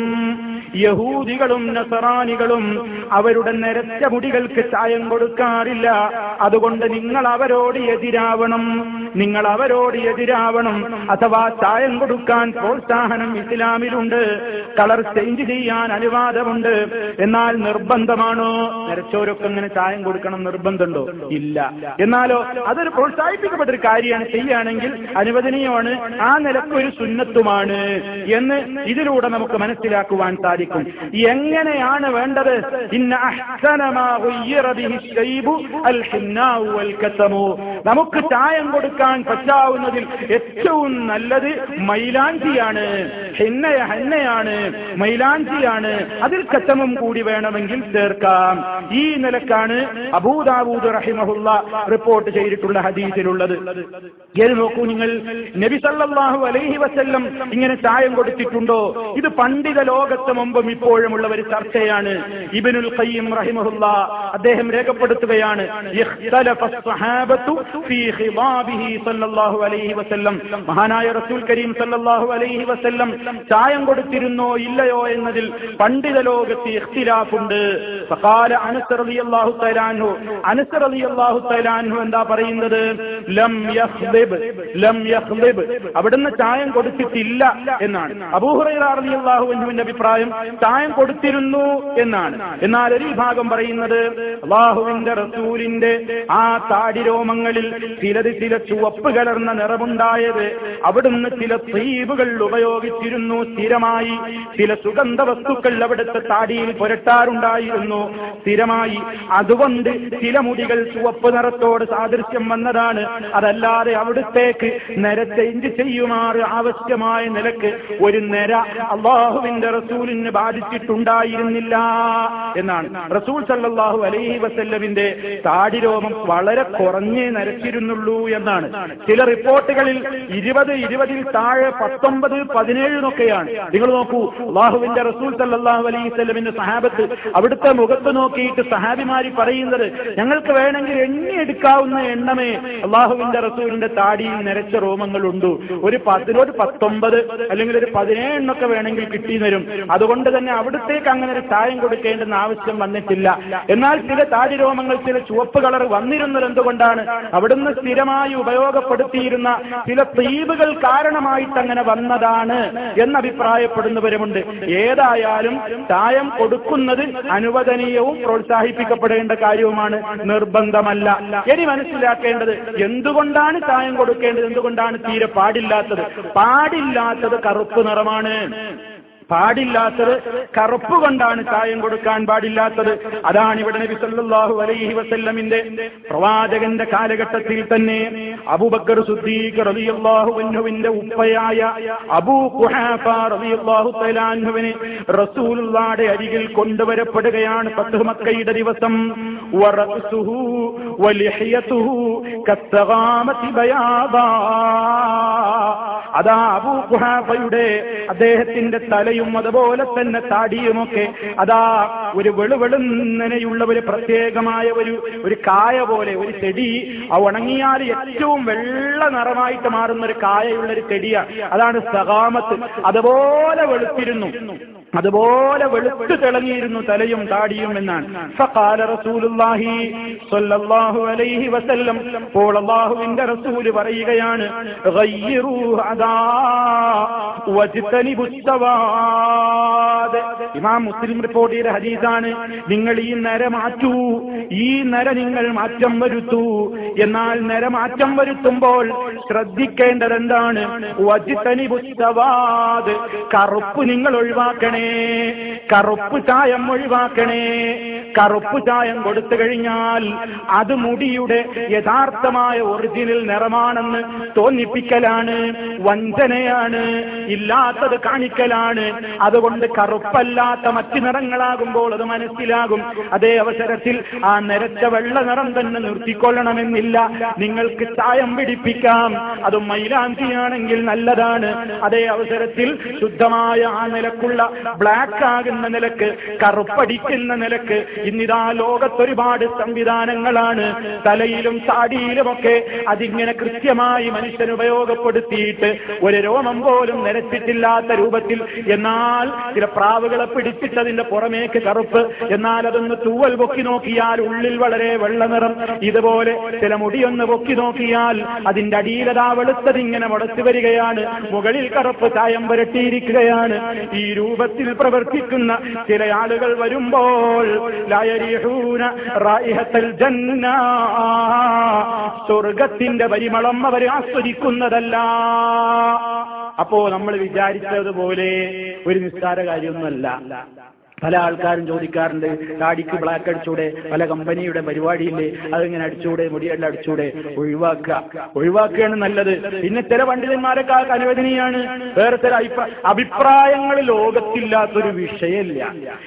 യഹൂദികളും നസറാനികളും അവരുടെ നിരച്ച മുടികൾക്ക് ചായം കൊടുക്കാറില്ല അതുകൊണ്ട് നിങ്ങൾ അവരോട് എതിരാവണം നിങ്ങൾ അവരോട് എതിരാവണം അഥവാ ചായം കൊടുക്കാൻ പ്രോത്സാഹനം ഇസ്ലാമിലുണ്ട് കളർ ചേഞ്ച് ചെയ്യാൻ അനുവാദമുണ്ട് എന്നാൽ നിർബന്ധമാണോ നിരച്ചോരൊക്കെ ഇങ്ങനെ ചായം കൊടുക്കണം നിർബന്ധമുണ്ടോ ഇല്ല എന്നാലോ അതൊരു പ്രോത്സാഹിപ്പിക്കപ്പെട്ട ഒരു കാര്യമാണ് ചെയ്യുകയാണെങ്കിൽ അനുവദനീയമാണ് ആ നിലക്കൊരു സുന്നത്തുമാണ് എന്ന് ഇതിലൂടെ നമുക്ക് മനസ്സിലാക്കുവാൻ സാധിക്കും എങ്ങനെയാണ് വേണ്ടത് ഇന്ന അഹ്സനമാ ഗുയ്യിറ ബിഹി ശൈബു അൽ ഹിന്നാഉ വൽ കസമു നമുക്ക് ചായം കൊടുക്കാൻ പറ്റാവുന്നതിൽ ഏറ്റവും നല്ലത് മൈലാഞ്ചിയാണ് ഹിന്നയ ഹന്നയാണ് മൈലാഞ്ചിയാണ് അതിൽ കച്ചമും കൂടി വേണമെങ്കിൽ ചേർക്കാം ഈ നിലക്കാണ് അബൂദാബൂദ് റഹിമഹുല്ല റിപ്പോർട്ട് ചെയ്തിട്ടുള്ള ഹദീസിലുള്ളത് ഇത് നോക്കൂ നിങ്ങൾ നബി സല്ലല്ലാഹു അലൈഹി വസല്ലം ഇങ്ങനെ ചായം കൊടുത്തിട്ടുണ്ടോ ഇത് പണ്ഡിത ലോകത്ത് മുമ്പും ഇപ്പോഴുമുള്ള ഒരു ചർച്ചയാണ് ഇബ്നുൽ ഖയ്യിം റഹിമഹുല്ല അദ്ദേഹം രേഖപ്പെടുത്തുകയാണ് ഇഖ്തലഫ الصحابة في خضابه صلى الله عليه وسلم മഹാനായ റസൂൽ കരീം സല്ലല്ലാഹു അലൈഹി വസല്ലം ചായം കൊടുത്തിരുന്നോ ഇല്ലയോ എന്നതിൽ പണ്ഡിത ലോകത്ത് ഇഖ്തിലാഫുണ്ട് ഫഖാല അനസ് റളിയല്ലാഹു തആല അൻഹു അനസ് റളിയല്ലാഹു തആല അൻഹു എന്താ പറയുന്നത് ലം യഖ്ലിബ് ലം യഖ്ലിബ് അവിടുന്ന് ചായം കൊടുത്തിട്ടില്ല എന്നാണ് അബൂ ഹുറൈറ റളിയല്ലാഹു അൻഹുവിന്റെ അഭിപ്രായം ചായം കൊടുത്തിരുന്നു എന്നാണ് എന്നാൽ ഒരു വിഭാഗം പറയുന്നത് അള്ളാഹുവിന്റെ റസൂലിന്റെ ആ താടിരോമങ്ങളിൽ ചിലത് ചില ചുവപ്പ് കലർന്ന നിറമുണ്ടായത് അവിടുന്ന് ചില തീവുകൾ ഉപയോഗിച്ചിരുന്നു സ്ഥിരമായി ചില സുഗന്ധ വസ്തുക്കൾ അവിടുത്തെ താടിയിൽ പുരട്ടാറുണ്ടായിരുന്നു സ്ഥിരമായി അതുകൊണ്ട് ചില മുടികൾ ചുവപ്പ് നിറത്തോട് സാദൃശ്യം വന്നതാണ് അതല്ലാതെ അവിടുത്തേക്ക് നിര ചേഞ്ച് ചെയ്യുമാറ് ആവശ്യമായ നിലക്ക് ഒരു നിര അള്ളാഹുവിന്റെ റസൂലിന് ബാധിച്ചിട്ടുണ്ടായിരുന്നില്ല എന്നാണ് റസൂൽ സല്ലല്ലാഹു അലൈഹി വസല്ലമിന്റെ താടിരോമം വളരെ കുറഞ്ഞേ നരച്ചിരുന്നുള്ളൂ എന്നാണ് ചില റിപ്പോർട്ടുകളിൽ ഇരുപത് ഇരുപതിൽ താഴെ പത്തൊമ്പത് പതിനേഴിനൊക്കെയാണ് നിങ്ങൾ നോക്കൂ അള്ളാഹുവിന്റെ റസൂൽ സല്ലല്ലാഹു അലൈഹി വസല്ലമിന്റെ സഹാബത്ത് അവിടുത്തെ മുഖത്ത് നോക്കിയിട്ട് സഹാബിമാരി പറയുന്നത് ഞങ്ങൾക്ക് വേണമെങ്കിൽ എണ്ണിയെടുക്കാവുന്ന എണ്ണമേ അള്ളാഹുവിന്റെ റസൂലിന്റെ താടിയിൽ നിരച്ച റോമങ്ങളുണ്ട് ഒരു പതിനൊരു പത്തൊമ്പത് അല്ലെങ്കിൽ ഒരു പതിനേഴെണ്ണൊക്കെ വേണമെങ്കിൽ കിട്ടി വരും അതുകൊണ്ട് തന്നെ അവിടത്തേക്ക് അങ്ങനെ ഒരു ചായം കൊടുക്കേണ്ടെന്ന് ആവശ്യം വന്നിട്ടില്ല എന്നാൽ ചില താടി രോമങ്ങൾ ചില ചുവപ്പ് കളർ വന്നിരുന്നത് എന്തുകൊണ്ടാണ് അവിടുന്ന് സ്ഥിരമായി ഉപയോഗപ്പെടുത്തിയിരുന്ന ചില തീവുകൾ കാരണമായിട്ട് അങ്ങനെ വന്നതാണ് എന്ന് അഭിപ്രായപ്പെടുന്നവരുമുണ്ട് ഏതായാലും ചായം കൊടുക്കുന്നത് അനുവദനീയവും പ്രോത്സാഹിപ്പിക്കപ്പെടേണ്ട കാര്യവുമാണ് നിർബന്ധമല്ല ഇനി മനസ്സിലാക്കേണ്ടത് എന്തുകൊണ്ടാണ് ചായം കൊടുക്കേണ്ടത് എന്തുകൊണ്ടാണ് തീരെ പാടില്ലാത്തത് പാടില്ലാത്തത് കറുപ്പ് നിറമാണ് പാടില്ലാത്തത് കറുപ്പ് കൊണ്ടാണ് ചായം കൊടുക്കാൻ പാടില്ലാത്തത് അതാണ് ഇവിടെ നബി സല്ലല്ലാഹു അലൈഹി വസല്ലമിന്റെ പ്രവാചകന്റെ കാലഘട്ടത്തിൽ തന്നെ അബൂബക്കർ സുദ്ദീഖ് റളിയല്ലാഹു അൻഹുവിന്റെ ഉപ്പയായ അബൂ ഖുഹാഫ റളിയല്ലാഹു തആല അൻഹുവിനെ റസൂലുള്ളാഹിയുടെ അരികിൽ കൊണ്ടുവരപ്പെടുകയാണ് ഫത്ഹ് മക്കയുടെ ദിവസം വറസുഹു വലിഹ്യതുഹു കസ്സഗാമതി ബയാദാ അതാ അബൂ ഖുഹാഫയുടെ അദ്ദേഹത്തിന്റെ തലയും അതുപോലെ തന്നെ താടിയുമൊക്കെ അതാ ഒരു വെളുവെളുന്നനെയുള്ള ഒരു പ്രത്യേകമായ ഒരു ഒരു കായ പോലെ ഒരു ചെടി ആ ഉണങ്ങിയാൽ ഏറ്റവും വെള്ള നിറമായിട്ട് മാറുന്ന ഒരു കായയുള്ള ഒരു ചെടിയാണ് അതാണ് സകാമത്ത് അതുപോലെ വെളുത്തിരുന്നു അതുപോലെ വെളുത്ത് തിളങ്ങിയിരുന്നു തലയും താടിയും എന്നാണ് ഫഖാല റസൂലുള്ളാഹി സ്വല്ലല്ലാഹു അലൈഹി വസല്ലം അപ്പോൾ അല്ലാഹുവിന്റെ റസൂല് പറയുകയാണ് ഗയ്യിറൂ അദാ വജ്തനിബു സവാദ് ഇമാം മുസ്ലിം റിപ്പോർട്ട് ചെയ്ത ഹദീസാണ് നിങ്ങൾ ഈ നര മാറ്റൂ ഈ നര നിങ്ങൾ മാറ്റം വരുത്തൂ എന്നാൽ നര മാറ്റം വരുത്തുമ്പോൾ ശ്രദ്ധിക്കേണ്ടത് എന്താണ് വജ്തനിബു സവാദ് കറുപ്പ് നിങ്ങൾ ഒഴിവാക്കണേ കറുപ്പ് ചായം ഒഴിവാക്കണേ കറുപ്പ് ചായം കൊടുത്തു കഴിഞ്ഞാൽ അത് മുടിയുടെ യഥാർത്ഥമായ ഒറിജിനൽ നിറമാണെന്ന് തോന്നിപ്പിക്കലാണ് വഞ്ചനയാണ് ഇല്ലാത്തത് കാണിക്കലാണ് അതുകൊണ്ട് കറുപ്പല്ലാത്ത മറ്റു നിറങ്ങളാകുമ്പോൾ അത് മനസ്സിലാകും അതേ അവസരത്തിൽ ആ നിരച്ച വെള്ള നിറം തന്നെ നിർത്തിക്കൊള്ളണമെന്നില്ല നിങ്ങൾക്ക് ചായം പിടിപ്പിക്കാം അത് മൈലാഞ്ചിയാണെങ്കിൽ നല്ലതാണ് അതേ അവസരത്തിൽ ശുദ്ധമായ ആ നിലക്കുള്ള ബ്ലാക്ക് ആകുന്ന നിലക്ക് കറുപ്പടിക്കുന്ന നിലക്ക് ഇന്നിതാ ലോകത്തൊരുപാട് സംവിധാനങ്ങളാണ് തലയിലും താടിയിലുമൊക്കെ അതിങ്ങനെ കൃത്യമായി മനുഷ്യൻ ഉപയോഗപ്പെടുത്തിയിട്ട് ഒരു രോമം പോലും നിരച്ചിട്ടില്ലാത്ത രൂപത്തിൽ എന്നാൽ ചില പ്രാവുകളെ പിടിച്ചിട്ടതിന്റെ പുറമേക്ക് കറുപ്പ് എന്നാൽ അതൊന്ന് തൂവൽ പൊക്കി നോക്കിയാൽ ഉള്ളിൽ വളരെ വെള്ള നിറം ഇതുപോലെ ചില മുടിയൊന്ന് പൊക്കി നോക്കിയാൽ അതിന്റെ അടിയിലതാ വെളുത്തത് ഇങ്ങനെ മുടച്ചു വരികയാണ് മുകളിൽ കറുപ്പ് ചായം പുരട്ടിയിരിക്കുകയാണ് ഈ രൂപത്തിൽ പ്രവർത്തിക്കുന്ന ചില ആളുകൾ വരുമ്പോൾ ലായരിഹൂന റായിഹത്തൽ ജന്ന സ്വർഗത്തിന്റെ പരിമളം അവർ ആസ്വദിക്കുന്നതല്ല അപ്പോ നമ്മൾ വിചാരിച്ചതുപോലെ ഒരു നിസ്സാര കാര്യമൊന്നുമല്ല പല ആൾക്കാരും ചോദിക്കാറുണ്ട് താടിക്ക് ബ്ലാക്ക് അടിച്ചൂടെ പല കമ്പനിയുടെ പരിപാടിയില്ലേ അതിങ്ങനെ അടിച്ചൂടെ മുടിയെല്ലാം അടിച്ചൂടെ ഒഴിവാക്കുക ഒഴിവാക്കുകയാണ് നല്ലത് പിന്നെ ചില പണ്ഡിതന്മാരൊക്കെ അനുവദനീയാണ് വേറെ ചില അഭിപ്രായ അഭിപ്രായങ്ങൾ ലോകത്തില്ലാത്തൊരു വിഷയമില്ല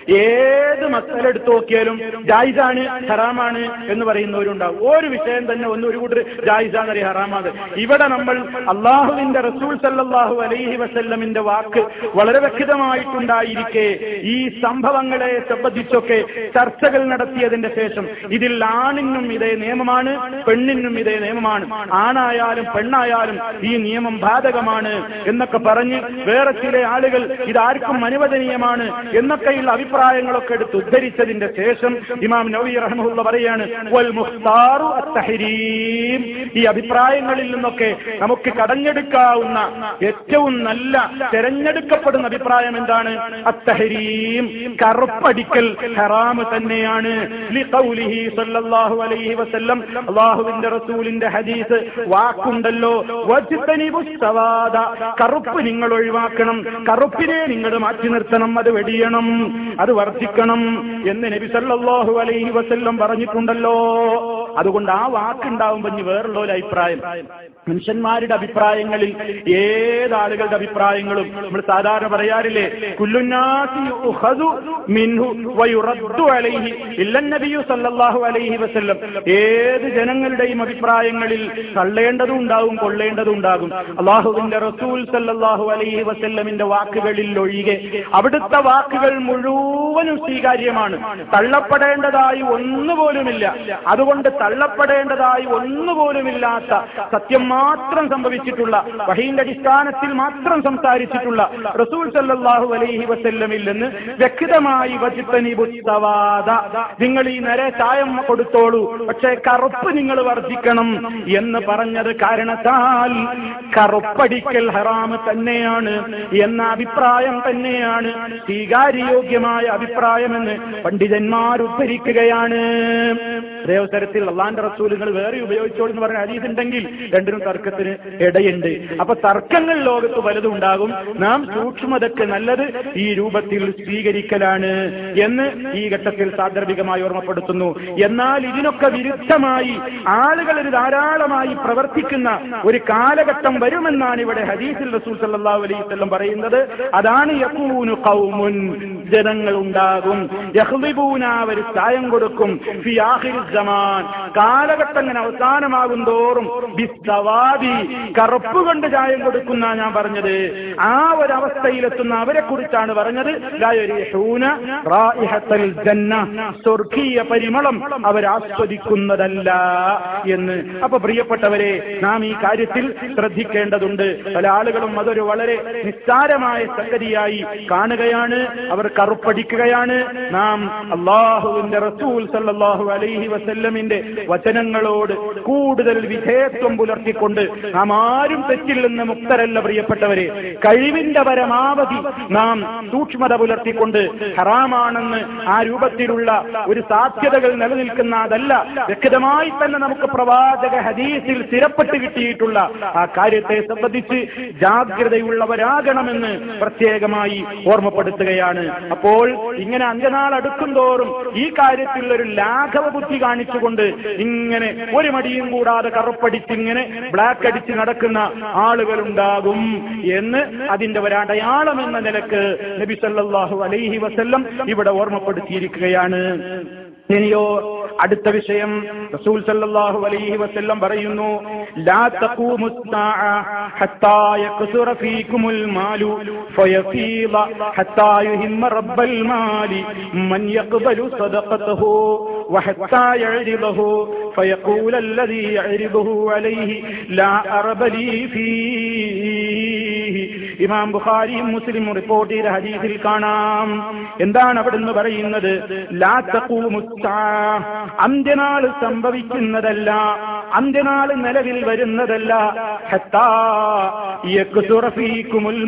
ഏത് മക്കളെടുത്ത് നോക്കിയാലും ജായിസാണ് ഹറാമാണ് എന്ന് പറയുന്നവരുണ്ടാവും ഒരു വിഷയം തന്നെ ഒന്ന് ഒരു കൂട്ടർ ജായിസാന്ന് അറിയാം ഹറാമാണ് ഇവിടെ നമ്മൾ അള്ളാഹുവിന്റെ റസൂൽ സല്ലാഹു അലൈഹി വസല്ലമിന്റെ വാക്ക് വളരെ വ്യക്തമായിട്ടുണ്ടായിരിക്കെ ഈ സംഭവങ്ങളെ സംബന്ധിച്ചൊക്കെ ചർച്ചകൾ നടത്തിയതിന്റെ ശേഷം ഇതിൽ ആണിനും ഇതേ നിയമമാണ് പെണ്ണിനും ഇതേ നിയമമാണ് ആണായാലും പെണ്ണായാലും ഈ നിയമം ബാധകമാണ് എന്നൊക്കെ പറഞ്ഞ് വേറെ ചില ആളുകൾ ഇതാർക്കും അനുവദനീയമാണ് എന്നൊക്കെയുള്ള അഭിപ്രായങ്ങളൊക്കെ എടുത്ത് ഉദ്ധരിച്ചതിന്റെ ശേഷം ഇമാം നബി റഹ്മുള്ള പറയാണ് വൽ മുഖ്താറു അത്തഹരീം ഈ അഭിപ്രായങ്ങളിൽ നിന്നൊക്കെ നമുക്ക് കടഞ്ഞെടുക്കാവുന്ന ഏറ്റവും നല്ല തെരഞ്ഞെടുക്കപ്പെടുന്ന അഭിപ്രായം എന്താണ് അത്തഹരീം കറുപ്പടിക്കൽ ഹറാമ് തന്നെയാണ് ലിഖൗലിഹി സല്ലല്ലാഹു അലൈഹി വസല്ലം അല്ലാഹുവിന്റെ റസൂലിന്റെ ഹദീസ് വാക്കുണ്ടല്ലോ വജ്തനിബുസ് സവാദ കറുപ്പ് നിങ്ങൾ ഒഴിവാക്കണം കറുപ്പിനെ നിങ്ങൾ മാറ്റി നിർത്തണം അത് വെടിയണം അത് വർദ്ധിക്കണം എന്ന് നബി സല്ലല്ലാഹു അലൈഹി വസല്ലം പറഞ്ഞിട്ടുണ്ടല്ലോ അതുകൊണ്ട് ആ വാക്കുണ്ടാവുമ്പോ ഇനി വേറുള്ള അഭിപ്രായം മനുഷ്യന്മാരുടെ അഭിപ്രായങ്ങളിൽ ഏതാളുകളുടെ അഭിപ്രായങ്ങളും നമ്മൾ സാധാരണ പറയാറില്ലേ കുല്ലുന്നാസി യുഖദു മിൻഹു വയുറദ്ദു അലൈഹി ഇല്ലൻ നബിയു സല്ലല്ലാഹു അലൈഹി വസല്ലം ഏത് ജനങ്ങളുടെയും അഭിപ്രായങ്ങളിൽ തള്ളേണ്ടതും ഉണ്ടാകും കൊള്ളേണ്ടതും ഉണ്ടാകും അള്ളാഹുവിന്റെ റസൂൽ സല്ലല്ലാഹു അലൈഹി വസല്ലമിന്റെ വാക്കുകളിൽ ഒഴികെ അവിടുത്തെ വാക്കുകൾ മുഴുവനും സ്വീകാര്യമാണ് തള്ളപ്പെടേണ്ടതായി ഒന്നുപോലുമില്ല അതുകൊണ്ട് തള്ളപ്പെടേണ്ടതായി ഒന്നുപോലുമില്ലാത്ത സത്യം മാത്രം സംഭവിച്ചിട്ടുള്ള വഹീന്റെ അടിസ്ഥാനത്തിൽ മാത്രം സംസാരിച്ചിട്ടുള്ള റസൂൽ സല്ലല്ലാഹു അലൈഹി വസല്ലമിൽ നിന്ന് വ്യക്തമായി വജിത്തനിബുത്തവാദ നിങ്ങൾ ഈ നര ചായം കൊടുത്തോളൂ പക്ഷേ കറുപ്പ് നിങ്ങൾ വർദ്ധിക്കണം എന്ന് പറഞ്ഞത് കാരണത്താൽ കറുപ്പടിക്കൽ ഹറാമ് തന്നെയാണ് എന്ന അഭിപ്രായം തന്നെയാണ് സ്വീകാര്യയോഗ്യമായ അഭിപ്രായമെന്ന് പണ്ഡിതന്മാർ ഉദ്ധരിക്കുകയാണ് അതേ അവസരത്തിൽ അള്ളാന്റെ റസൂലുകൾ വേറെ ഉപയോഗിച്ചോളൂ എന്ന് പറഞ്ഞ ഹരീതുണ്ടെങ്കിൽ രണ്ടിനും തർക്കത്തിന് ഇടയുണ്ട് അപ്പൊ തർക്കങ്ങൾ ലോകത്ത് പലതും ഉണ്ടാകും നാം സൂക്ഷ്മതയ്ക്ക് നല്ലത് ഈ രൂപത്തിൽ സ്വീകരിക്കലാണ് എന്ന് ഈ ഘട്ടത്തിൽ സാന്ദർഭികമായി ഓർമ്മപ്പെടുത്തുന്നു എന്നാൽ ഇതിനൊക്കെ വിരുദ്ധമായി ആളുകൾ ഒരു ധാരാളമായി പ്രവർത്തിക്കുന്ന ഒരു കാലഘട്ടം വരുമെന്നാണ് ഇവിടെ ഹദീസിൽ റസൂൽ സല്ലല്ലാഹു അലൈഹി വസല്ലം പറയുന്നത് അതാണ് യഖൂനു ഖൗമുൻ ജനങ്ങൾ ഉണ്ടാകും യഹ്ലിബൂന അവർ ചായം കൊടുക്കും ഫി ആഖിരി സമാൻ കാലഘട്ടം ഇങ്ങനെ അവസാനമാകും തോറും ബിസ്സവാദി കറുപ്പ് കൊണ്ട് ചായം കൊടുക്കുന്ന ഞാൻ പറഞ്ഞത് ആ ഒരു അവസ്ഥയിലെത്തുന്ന അവരെ കുറിച്ചാണ് പറഞ്ഞത് ലായരീഹൂന റായിഹത്തൽ ജന്ന സ്വർഗീയ പരിമളം അവരാസ്വദിക്കുന്നതല്ല എന്ന് അപ്പൊ പ്രിയപ്പെട്ടവരെ നാം ഈ കാര്യത്തിൽ ശ്രദ്ധിക്കേണ്ടതുണ്ട് പല ആളുകളും അതൊരു വളരെ നിസ്സാരമായ സംഗതിയായി കാണുകയാണ് അവർ കറുപ്പടിക്കുകയാണ് നാം അള്ളാഹുവിന്റെ റസൂൽ സല്ലല്ലാഹു അലൈഹി വസല്ലം വസല്ലമിന്റെ വചനങ്ങളോട് കൂടുതൽ വിധേയത്വം പുലർത്തിക്കൊണ്ട് നാം ആരും തെറ്റിൽ നിന്ന് മുക്തരല്ല പ്രിയപ്പെട്ടവരെ കഴിവിന്റെ പരമാവധി നാം സൂക്ഷ്മത പുലർത്തിക്കൊണ്ട് ഹറാമാണെന്ന് ആ രൂപത്തിലുള്ള ഒരു സാധ്യതകൾ നിലനിൽക്കുന്ന അതല്ല വ്യക്തമായി തന്നെ നമുക്ക് പ്രവാചക ഹദീസിൽ സ്ഥിരപ്പെട്ട് കിട്ടിയിട്ടുള്ള ആ കാര്യത്തെ സംബന്ധിച്ച് ജാഗ്രതയുള്ളവരാകണമെന്ന് പ്രത്യേകമായി ഓർമ്മപ്പെടുത്തുകയാണ് അപ്പോൾ ഇങ്ങനെ അന്ത്യനാൾ അടുക്കും തോറും ഈ കാര്യത്തിൽ ഒരു ലാഘവ ബുദ്ധി കാണിച്ചുകൊണ്ട് ഇങ്ങനെ ഒരു മടിയും കൂടാതെ കറുപ്പടിച്ച് ഇങ്ങനെ ബ്ലാക്ക് അടിച്ച് നടക്കുന്ന ആളുകളുണ്ടാകും എന്ന് അതിന്റെ ഒരു അടയാളം എന്ന നിലക്ക് നബി സല്ലല്ലാഹു അലൈഹി വസല്ലം ഇവിടെ ഓർമ്മപ്പെടുത്തിയിരിക്കുകയാണ് ഇനിയോ അടുത്ത വിഷയം റസൂൽ സല്ലല്ലാഹു അലൈഹി വസല്ലം പറയുന്നു ലാ തഖൂമു الساعة حتى يكثر فيكم المال فيفيض حتى يهم رب المال من يقبل صدقته وحتى يعرضه فيقول الذي يعرضه عليه لا أرب لي فيه ഇമാം ബുഖാരിയും മുസ്ലിം റിപ്പോർട്ട് ചെയ്ത ഹദീസിൽ കാണാം എന്താണ് അവിടുന്ന് പറയുന്നത് ലാ തഖൂമുസ്സാ അന്ത്യനാൾ സംഭവിക്കുന്നതല്ല അന്ത്യനാൾ നിലവിൽ വരുന്നതല്ല ഹത്താ യക്സുറ ഫീക്കുമുൽ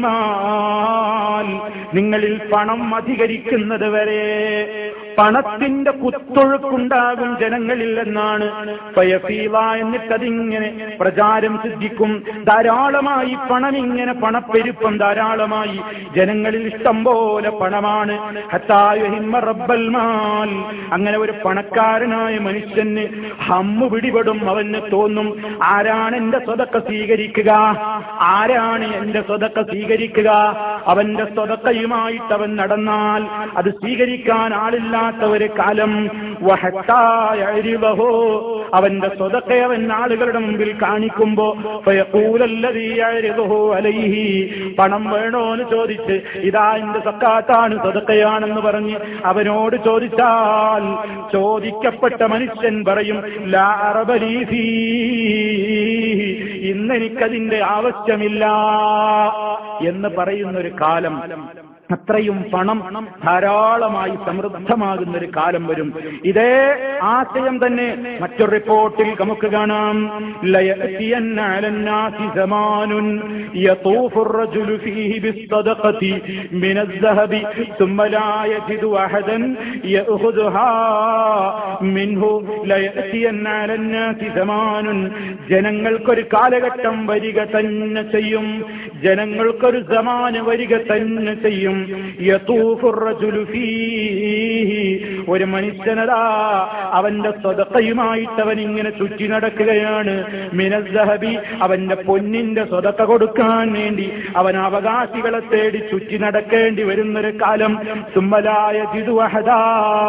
മാൽ നിങ്ങളിൽ പണം അധികരിക്കുന്നത് വരെ പണത്തിന്റെ കുത്തൊഴുക്കുണ്ടാകും ജനങ്ങളിൽ എന്നാണ് ഫയഫീല എന്നിട്ടതിങ്ങനെ പ്രചാരം സിദ്ധിക്കും ധാരാളമായി പണം ഇങ്ങനെ പണപ്പെരുപ്പം ധാരാളമായി ജനങ്ങളിൽ ഇഷ്ടം പോലെ പണമാണ് ഹത്തായുഹിമ്മ റബ്ബൽ മാൽ അങ്ങനെ ഒരു പണക്കാരനായ മനുഷ്യന് ഹമ്മു പിടിപെടും അവന് തോന്നും ആരാണ് എന്റെ സ്വതക്ക സ്വീകരിക്കുക ആരാണ് എന്റെ സ്വതക്ക സ്വീകരിക്കുക അവന്റെ സ്വതക്കയുമായിട്ട് അവൻ നടന്നാൽ അത് സ്വീകരിക്കാൻ ആളില്ലാത്ത ഒരു കാലം വഹത്തായ അരിവഹോ അവന്റെ സ്വതക്കെ അവൻ ആളുകളുടെ മുമ്പിൽ കാണിക്കുമ്പോ ഫയഖൂലല്ലദീ യഅരിദുഹു അലൈഹി പണം വേണോ എന്ന് ചോദിച്ച് ഇതാ എന്റെ സക്കാത്താണ് സ്വതക്കയാണെന്ന് പറഞ്ഞ് അവനോട് ചോദിച്ചാൽ ചോദിക്കപ്പെട്ട മനുഷ്യൻ പറയും ലാ അറബലീ ഫീഹി. ഇന്നെനിക്കതിന്റെ ആവശ്യമില്ല എന്ന് പറയുന്നൊരു കാലം അത്രയും പണം ധാരാളമായി സമൃദ്ധമാകുന്ന ഒരു കാലം വരും ഇതേ ആശയം തന്നെ മറ്റൊരു റിപ്പോർട്ടിൽ നമുക്ക് കാണാം ലയഅതിയന്ന അലന്നാസി സമാനുൻ യതൂഫു الرجل فيه بالصدقة من الذهب ثم لا يجد أحدا يأخذها منه ليأتين على الناس زمان ജനങ്ങൾക്കൊരു കാലഘട്ടം വരിക തന്നെ ചെയ്യും ജനങ്ങൾക്കൊരു സമാന് വരിക തന്നെ ചെയ്യും യതൂഫു الرجل فيه ഒരു മനുഷ്യനതാ അവന്റെ സ്വതക്കയുമായിട്ട് അവൻ ഇങ്ങനെ ചുറ്റി നടക്കുകയാണ് മിനസ്സഹബി അവന്റെ പൊന്നിന്റെ സ്വതക്ക കൊടുക്കാൻ വേണ്ടി അവൻ അവകാശികളെ തേടി ചുറ്റി നടക്കേണ്ടി വരുന്നൊരു കാലം സുമ്മലായ ജിതുവഹദാ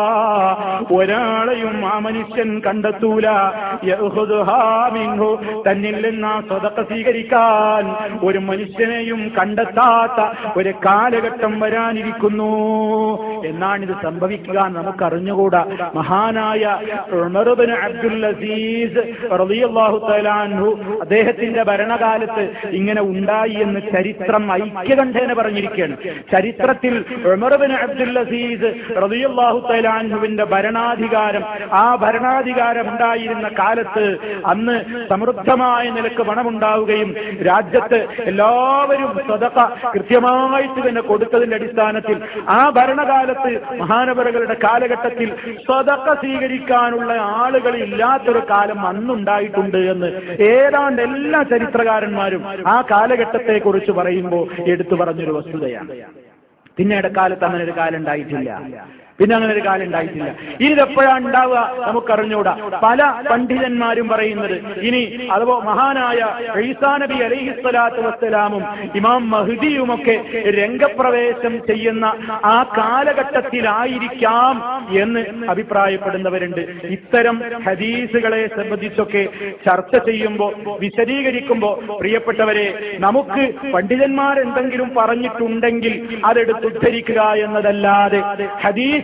ഒരാളെയും ആ മനുഷ്യൻ കണ്ടെത്തൂല യഹുദുഹാ മിൻഹു തന്നിൽ നിന്ന് ആ സ്വതക്ക സ്വീകരിക്കാൻ ഒരു മനുഷ്യനെയും കണ്ടെത്താത്ത ഒരു കാലഘട്ടം വരാനിരിക്കുന്നു എന്നാണ് ഇത് സംഭവിക്കുക എന്ന് നമുക്ക് അറിഞ്ഞുകൂടാ മഹാനായ ഉമറുബിൻ അബ്ദുൽ അസീസ് റളിയല്ലാഹു തആല അൻഹു അദ്ദേഹത്തിന്റെ ഭരണകാലത്ത് ഇങ്ങനെ ഉണ്ടായി എന്ന് ചരിത്രം ഐക്യകണ്ഠേന പറഞ്ഞിരിക്കുകയാണ് ചരിത്രത്തിൽ ഉമറുബിൻ അബ്ദുൽ അസീസ് റളിയല്ലാഹു തആല അൻഹുവിന്റെ ഭരണാധികാരം ആ ഭരണാധികാരം ഉണ്ടായിരുന്ന കാലത്ത് അന്ന് സമൃദ്ധമായ നിലക്ക് പണമുണ്ടാവുകയും രാജ്യത്ത് എല്ലാവരും സ്വതക കൃത്യമായിട്ട് തന്നെ കൊടുത്തതിന്റെ അടിസ്ഥാനത്തിൽ ആ ഭരണകാലത്ത് മഹാനവറുകളുടെ കാലഘട്ടത്തിൽ സ്വതക്ക സ്വീകരിക്കാനുള്ള ആളുകൾ ഇല്ലാത്തൊരു കാലം അന്നുണ്ടായിട്ടുണ്ട് എന്ന് ഏതാണ്ട് എല്ലാ ചരിത്രകാരന്മാരും ആ കാലഘട്ടത്തെ കുറിച്ച് പറയുമ്പോൾ എടുത്തു പറഞ്ഞൊരു വസ്തുതയാണ് പിന്നീട് കാലത്ത് അങ്ങനെ ഒരു കാലം ഉണ്ടായിട്ടില്ല പിന്നെ അങ്ങനെ ഒരു കാലം ഉണ്ടായിട്ടില്ല ഇനി ഇതെപ്പോഴാണ് ഉണ്ടാവുക നമുക്കറിഞ്ഞൂടാ പല പണ്ഡിതന്മാരും പറയുന്നത് ഇനി അഥവാ മഹാനായ ഈസാ നബി അലൈഹിസ്വലാത്തു വസ്സലാമും ഇമാം മഹ്ദിയുമൊക്കെ രംഗപ്രവേശം ചെയ്യുന്ന ആ കാലഘട്ടത്തിലായിരിക്കാം എന്ന് അഭിപ്രായപ്പെടുന്നവരുണ്ട് ഇത്തരം ഹദീസുകളെ സംബന്ധിച്ചൊക്കെ ചർച്ച ചെയ്യുമ്പോൾ വിശദീകരിക്കുമ്പോൾ പ്രിയപ്പെട്ടവരെ നമുക്ക് പണ്ഡിതന്മാരെന്തെങ്കിലും പറഞ്ഞിട്ടുണ്ടെങ്കിൽ അതെടുത്ത് ഉദ്ധരിക്കുക എന്നതല്ലാതെ ഹദീസ്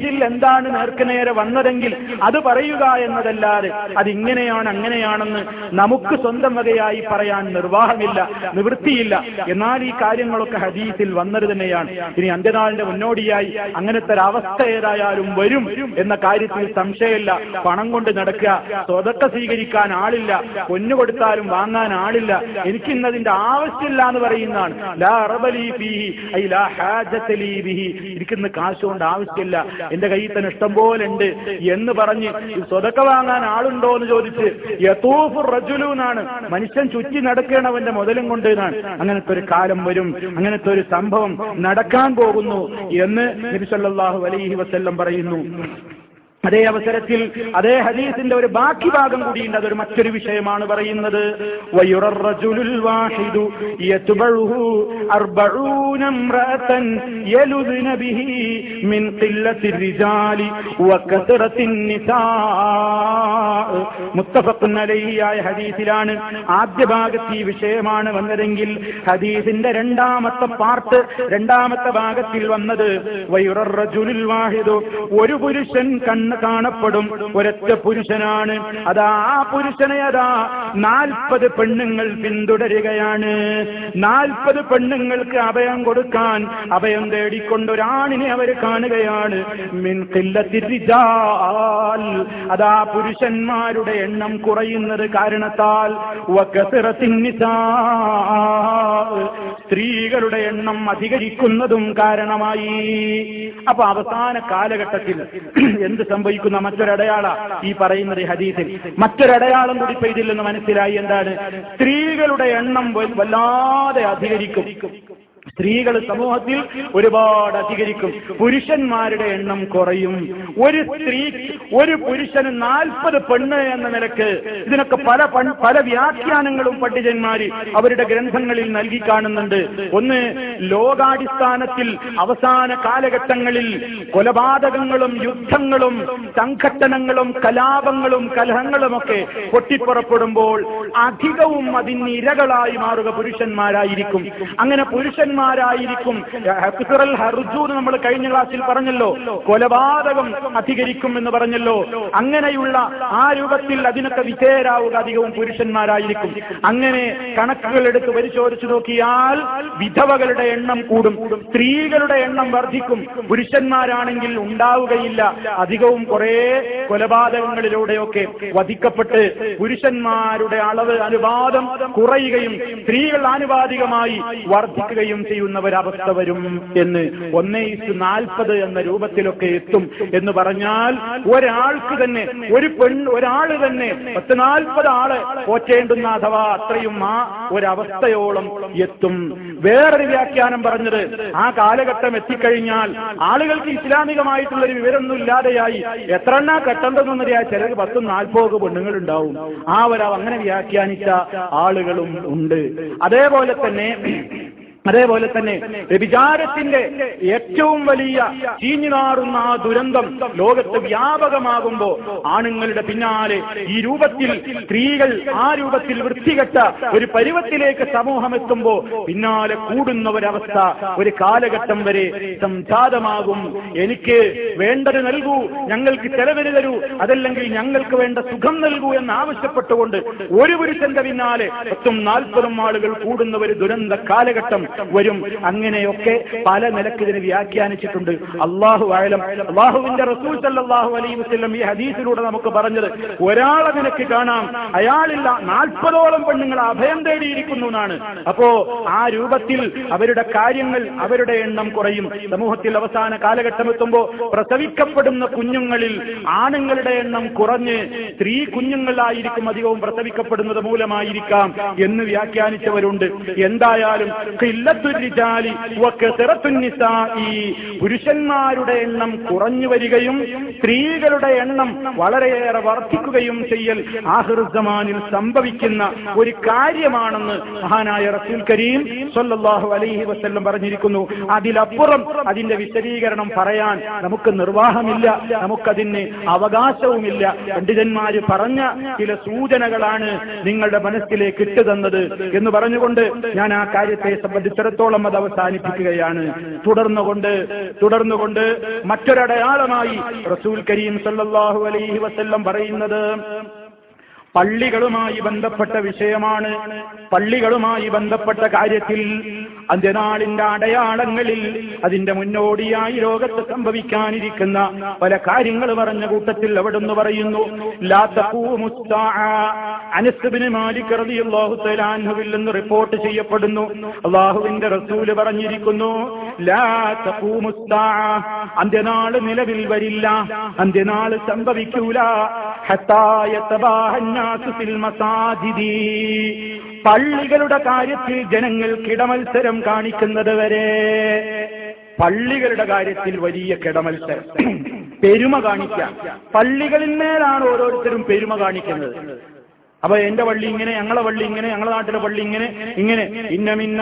ഹദീസിൽ എന്താണ് നേർക്കുനേരെ വന്നതെങ്കിൽ അത് പറയുക എന്നതല്ലാതെ അതിങ്ങനെയാണ് അങ്ങനെയാണെന്ന് നമുക്ക് സ്വന്തം വകയായി പറയാൻ നിർവാഹമില്ല നിവൃത്തിയില്ല എന്നാൽ ഈ കാര്യങ്ങളൊക്കെ ഹദീസിൽ വന്നത് തന്നെയാണ് ഇനി അന്ത്യനാളിന്റെ മുന്നോടിയായി അങ്ങനത്തെ ഒരു അവസ്ഥ ഏതായാലും വരും എന്ന കാര്യത്തിൽ സംശയമില്ല പണം കൊണ്ട് നടക്കുക സ്വതക്ക സ്വീകരിക്കാൻ ആളില്ല പൊന്നു കൊടുത്താലും വാങ്ങാൻ ആളില്ല എനിക്കിന്നതിന്റെ ആവശ്യമില്ല എന്ന് പറയുന്നതാണ് ലാ റബലി ഫീഹി ഐ ലാ ഹാജത ലീ ബിഹി എനിക്കിന്ന് കാശ് കൊണ്ട് ആവശ്യമില്ല എന്റെ കയ്യിൽ തന്നെ ഇഷ്ടം പോലെ ഉണ്ട് എന്ന് പറഞ്ഞ് സ്വതക്ക വാങ്ങാൻ ആളുണ്ടോ എന്ന് ചോദിച്ച് യതൂഫു റജുലു എന്നാണ് മനുഷ്യൻ ചുറ്റി നടക്കണവന്റെ മുതലും കൊണ്ട് എന്നാണ് അങ്ങനത്തെ ഒരു കാലം വരും അങ്ങനത്തെ ഒരു സംഭവം നടക്കാൻ പോകുന്നു എന്ന് നബി സല്ലല്ലാഹു അലൈഹി വസല്ലം പറയുന്നു അതേ അവസരത്തിൽ അതേ ഹദീസിന്റെ ഒരു ബാക്കി ഭാഗം കൂടിയുണ്ട് അതൊരു മറ്റൊരു വിഷയമാണ് പറയുന്നത് വയുറർ റജുലുൽ വാഹിദു യത്ബഉഹു അർബഊന ഇംറഅതൻ യലുദ്ന ബിഹി മിൻ ഖില്ലത്തി റിജാലി വകസറത്തിൻ നിസാ മുത്തഫഖുൻ അലൈഹി ആയ ഹദീസിലാണ് ആദ്യ ഭാഗത്ത് ഈ വിഷയമാണ് വന്നതെങ്കിൽ ഹദീസിന്റെ രണ്ടാമത്തെ പാർട്ട് രണ്ടാമത്തെ ഭാഗത്തിൽ വന്നത് വയുറർ റജുലുൽ വാഹിദു ഒരു പുരുഷൻ കണ്ണ് കാണപ്പെടും ഒരൊറ്റ പുരുഷനാണ് അതാ ആ പുരുഷനെ അതാ നാൽപ്പത് പെണ്ണുങ്ങൾ പിന്തുടരുകയാണ് നാൽപ്പത് പെണ്ണുങ്ങൾക്ക് അഭയം കൊടുക്കാൻ അഭയം തേടിക്കൊണ്ട് ഒരാണിനെ അവർ കാണുകയാണ് മിൻ ഖില്ലത്തിർ റിജാൽ അതാ പുരുഷന്മാരുടെ എണ്ണം കുറയുന്നത് കാരണത്താൽ വകസറത്തിൻ നിസാ സ്ത്രീകളുടെ എണ്ണം അധികരിക്കുന്നതും കാരണമായി അപ്പൊ അവസാന കാലഘട്ടത്തിൽ എന്ത് സംഭവിക്കുന്ന മറ്റൊരടയാള ഈ പറയുന്നത് ഈ ഹദീസിൽ മറ്റൊരടയാളം കൂടി പെയ്തില്ലെന്ന് മനസ്സിലായി എന്താണ് സ്ത്രീകളുടെ എണ്ണം വ- വല്ലാതെ അധികരിക്കും സ്ത്രീകൾ സമൂഹത്തിൽ ഒരുപാട് അധികരിക്കും പുരുഷന്മാരുടെ എണ്ണം കുറയും ഒരു സ്ത്രീ ഒരു പുരുഷന് നാൽപ്പത് പെണ്ണ് എന്ന നിലക്ക് ഇതിനൊക്കെ പല പൺ- പല വ്യാഖ്യാനങ്ങളും പണ്ഡിതന്മാര് അവരുടെ ഗ്രന്ഥങ്ങളിൽ നൽകി കാണുന്നുണ്ട് ഒന്ന് ലോകാടിസ്ഥാനത്തിൽ അവസാന കാലഘട്ടങ്ങളിൽ കൊലപാതകങ്ങളും യുദ്ധങ്ങളും സംഘട്ടനങ്ങളും കലാപങ്ങളും കലഹങ്ങളുമൊക്കെ പൊട്ടിപ്പുറപ്പെടുമ്പോൾ അധികവും അതിന് ഇരകളായി മാറുക പുരുഷന്മാരായിരിക്കും അങ്ങനെ പുരുഷന്മാരായിരിക്കും ഹക്സറൽ ഹർജു എന്ന് നമ്മൾ കഴിഞ്ഞ ക്ലാസ്സിൽ പറഞ്ഞല്ലോ കൊലപാതകം അധികരിക്കും എന്ന് പറഞ്ഞല്ലോ അങ്ങനെയുള്ള ആ രൂപത്തിൽ അതിനൊക്കെ വിധേയരാവുക അധികവും പുരുഷന്മാരായിരിക്കും അങ്ങനെ കണക്കുകൾ എടുത്ത് പരിശോധിച്ചു നോക്കിയാൽ വിധവകളുടെ എണ്ണം കൂടും സ്ത്രീകളുടെ എണ്ണം വർദ്ധിക്കും പുരുഷന്മാരാണെങ്കിൽ ഉണ്ടാവുകയില്ല അധികവും കുറെ കൊലപാതകങ്ങളിലൂടെയൊക്കെ വധിക്കപ്പെട്ട് പുരുഷന്മാരുടെ അളവ് അനുപാതം കുറയുകയും സ്ത്രീകൾ ആനുപാതികമായി വർദ്ധിക്കുകയും ചെയ്യുന്ന ഒരവസ്ഥ വരും എന്ന് ഒന്നേ ഇസ് നാൽപ്പത് എന്ന രൂപത്തിലൊക്കെ എത്തും എന്ന് പറഞ്ഞാൽ ഒരാൾക്ക് തന്നെ ഒരു പെൺ ഒരാള് തന്നെ പത്ത് നാൽപ്പത് ആള് പോറ്റേണ്ടുന്ന അഥവാ അത്രയും ആ ഒരവസ്ഥയോളം എത്തും വേറൊരു വ്യാഖ്യാനം പറഞ്ഞത് ആ കാലഘട്ടം എത്തിക്കഴിഞ്ഞാൽ ആളുകൾക്ക് ഇസ്ലാമികമായിട്ടുള്ള ഒരു വിവരമൊന്നും ഇല്ലാതെയായി എത്ര എണ്ണ കെട്ടണ്ടെന്നറിയാ ചിലർക്ക് പത്തും നാൽപ്പതൊക്കെ പെണ്ണുങ്ങൾ ഉണ്ടാവും ആ ഒരു അങ്ങനെ വ്യാഖ്യാനിച്ച ആളുകളും ഉണ്ട് അതേപോലെ തന്നെ അതേപോലെ തന്നെ വ്യഭിചാരത്തിന്റെ ഏറ്റവും വലിയ ചീഞ്ഞുനാറുന്ന ആ ദുരന്തം ലോകത്ത് വ്യാപകമാകുമ്പോ ആണുങ്ങളുടെ പിന്നാലെ ഈ രൂപത്തിൽ സ്ത്രീകൾ ആ രൂപത്തിൽ വൃത്തികെട്ട ഒരു പരുവത്തിലേക്ക് സമൂഹം എത്തുമ്പോ പിന്നാലെ കൂടുന്ന ഒരവസ്ഥ ഒരു കാലഘട്ടം വരെ സംജാതമാകും എനിക്ക് വേണ്ടത് നൽകൂ ഞങ്ങൾക്ക് ചെലവിന് തരൂ അതല്ലെങ്കിൽ ഞങ്ങൾക്ക് വേണ്ട സുഖം നൽകൂ എന്ന് ആവശ്യപ്പെട്ടുകൊണ്ട് ഒരു പുരുഷന്റെ പിന്നാലെ പത്തും നാൽപ്പതും ആളുകൾ കൂടുന്ന ഒരു ദുരന്ത കാലഘട്ടം വരും അങ്ങനെയൊക്കെ പല നിലക്ക് ഇതിന് വ്യാഖ്യാനിച്ചിട്ടുണ്ട് അള്ളാഹു ആയാലും അള്ളാഹുവിന്റെ റസൂൽ സല്ലല്ലാഹു അലൈഹി വസല്ലം ഈ ഹദീസിലൂടെ നമുക്ക് പറഞ്ഞത് ഒരാളെ നിനക്ക് കാണാം അയാളില്ല നാൽപ്പതോളം പെണ്ണുങ്ങൾ അഭയം തേടിയിരിക്കുന്നു എന്നാണ് അപ്പോ ആ രൂപത്തിൽ അവരുടെ കാര്യങ്ങൾ അവരുടെ എണ്ണം കുറയും സമൂഹത്തിൽ അവസാന കാലഘട്ടം എത്തുമ്പോ പ്രസവിക്കപ്പെടുന്ന കുഞ്ഞുങ്ങളിൽ ആണുങ്ങളുടെ എണ്ണം കുറഞ്ഞ് സ്ത്രീ കുഞ്ഞുങ്ങളായിരിക്കും അധികവും പ്രസവിക്കപ്പെടുന്നത് മൂലമായിരിക്കാം എന്ന് വ്യാഖ്യാനിച്ചവരുണ്ട് എന്തായാലും ഖില്ലത്തുർരിജാലി വകസറത്തുന്നിസാഇ. പുരുഷന്മാരുടെ എണ്ണം കുറഞ്ഞു വരികയും സ്ത്രീകളുടെ എണ്ണം വളരെയേറെ വർദ്ധിക്കുകയും ചെയ്യൽ ആഹൃസമാനിൽ സംഭവിക്കുന്ന ഒരു കാര്യമാണെന്ന് മഹാനായ റസൂൽ കരീം സല്ലല്ലാഹു അലൈഹി വസല്ലം പറഞ്ഞിരിക്കുന്നു അതിലപ്പുറം അതിന്റെ വിശദീകരണം പറയാൻ നമുക്ക് നിർവാഹമില്ല നമുക്കതിന് അവകാശവുമില്ല പണ്ഡിതന്മാര് പറഞ്ഞ ചില സൂചനകളാണ് നിങ്ങളുടെ മനസ്സിലേക്ക് ഇട്ടുതന്നത് എന്ന് പറഞ്ഞുകൊണ്ട് ഞാൻ ആ കാര്യത്തെ സംബന്ധിച്ച് പരിസരത്തോളം അത് അവസാനിപ്പിക്കുകയാണ് തുടർന്നുകൊണ്ട് തുടർന്നുകൊണ്ട് മറ്റൊരടയാളമായി റസൂൽ കരീം സല്ലല്ലാഹു അലൈഹി വസല്ലം പറയുന്നത് പള്ളികളുമായി ബന്ധപ്പെട്ട വിഷയമാണ് പള്ളികളുമായി ബന്ധപ്പെട്ട കാര്യത്തിൽ അന്ത്യനാളിന്റെ അടയാളങ്ങളിൽ അതിന്റെ മുന്നോടിയായി ലോകത്ത് സംഭവിക്കാനിരിക്കുന്ന പല കാര്യങ്ങൾ പറഞ്ഞ കൂട്ടത്തിൽ അവിടുന്ന് പറയുന്നു ലാ തഖൂമു സ്സാഅ. അനസ് ബിൻ മാലിക് റളിയല്ലാഹു തആല അൻഹുവിൽ നിന്ന് റിപ്പോർട്ട് ചെയ്യപ്പെടുന്നു അള്ളാഹുവിന്റെ റസൂല് പറഞ്ഞിരിക്കുന്നു ലാ തഖൂമു സ്സാഅ. അന്ത്യനാള് നിലവിൽ വരില്ല അന്ത്യനാള് സംഭവിക്കൂല ഹത്താ യതബാഹന്നാസു ഫിൽ മസാജിദി പള്ളികളുടെ കാര്യത്തിൽ ജനങ്ങൾ കിടമത്സരം കാണിക്കുന്നത് വരെ പള്ളികളുടെ കാര്യത്തിൽ വലിയ കിടമത്സരം പെരുമ കാണിക്കാം പള്ളികളിൽ മേലാണ് ഓരോരുത്തരും പെരുമ കാണിക്കുന്നത് അപ്പൊ എന്റെ പള്ളി ഇങ്ങനെ ഞങ്ങളെ പള്ളി ഇങ്ങനെ ഞങ്ങളെ നാട്ടിലെ പള്ളി ഇങ്ങനെ ഇങ്ങനെ ഇന്നമിന്ന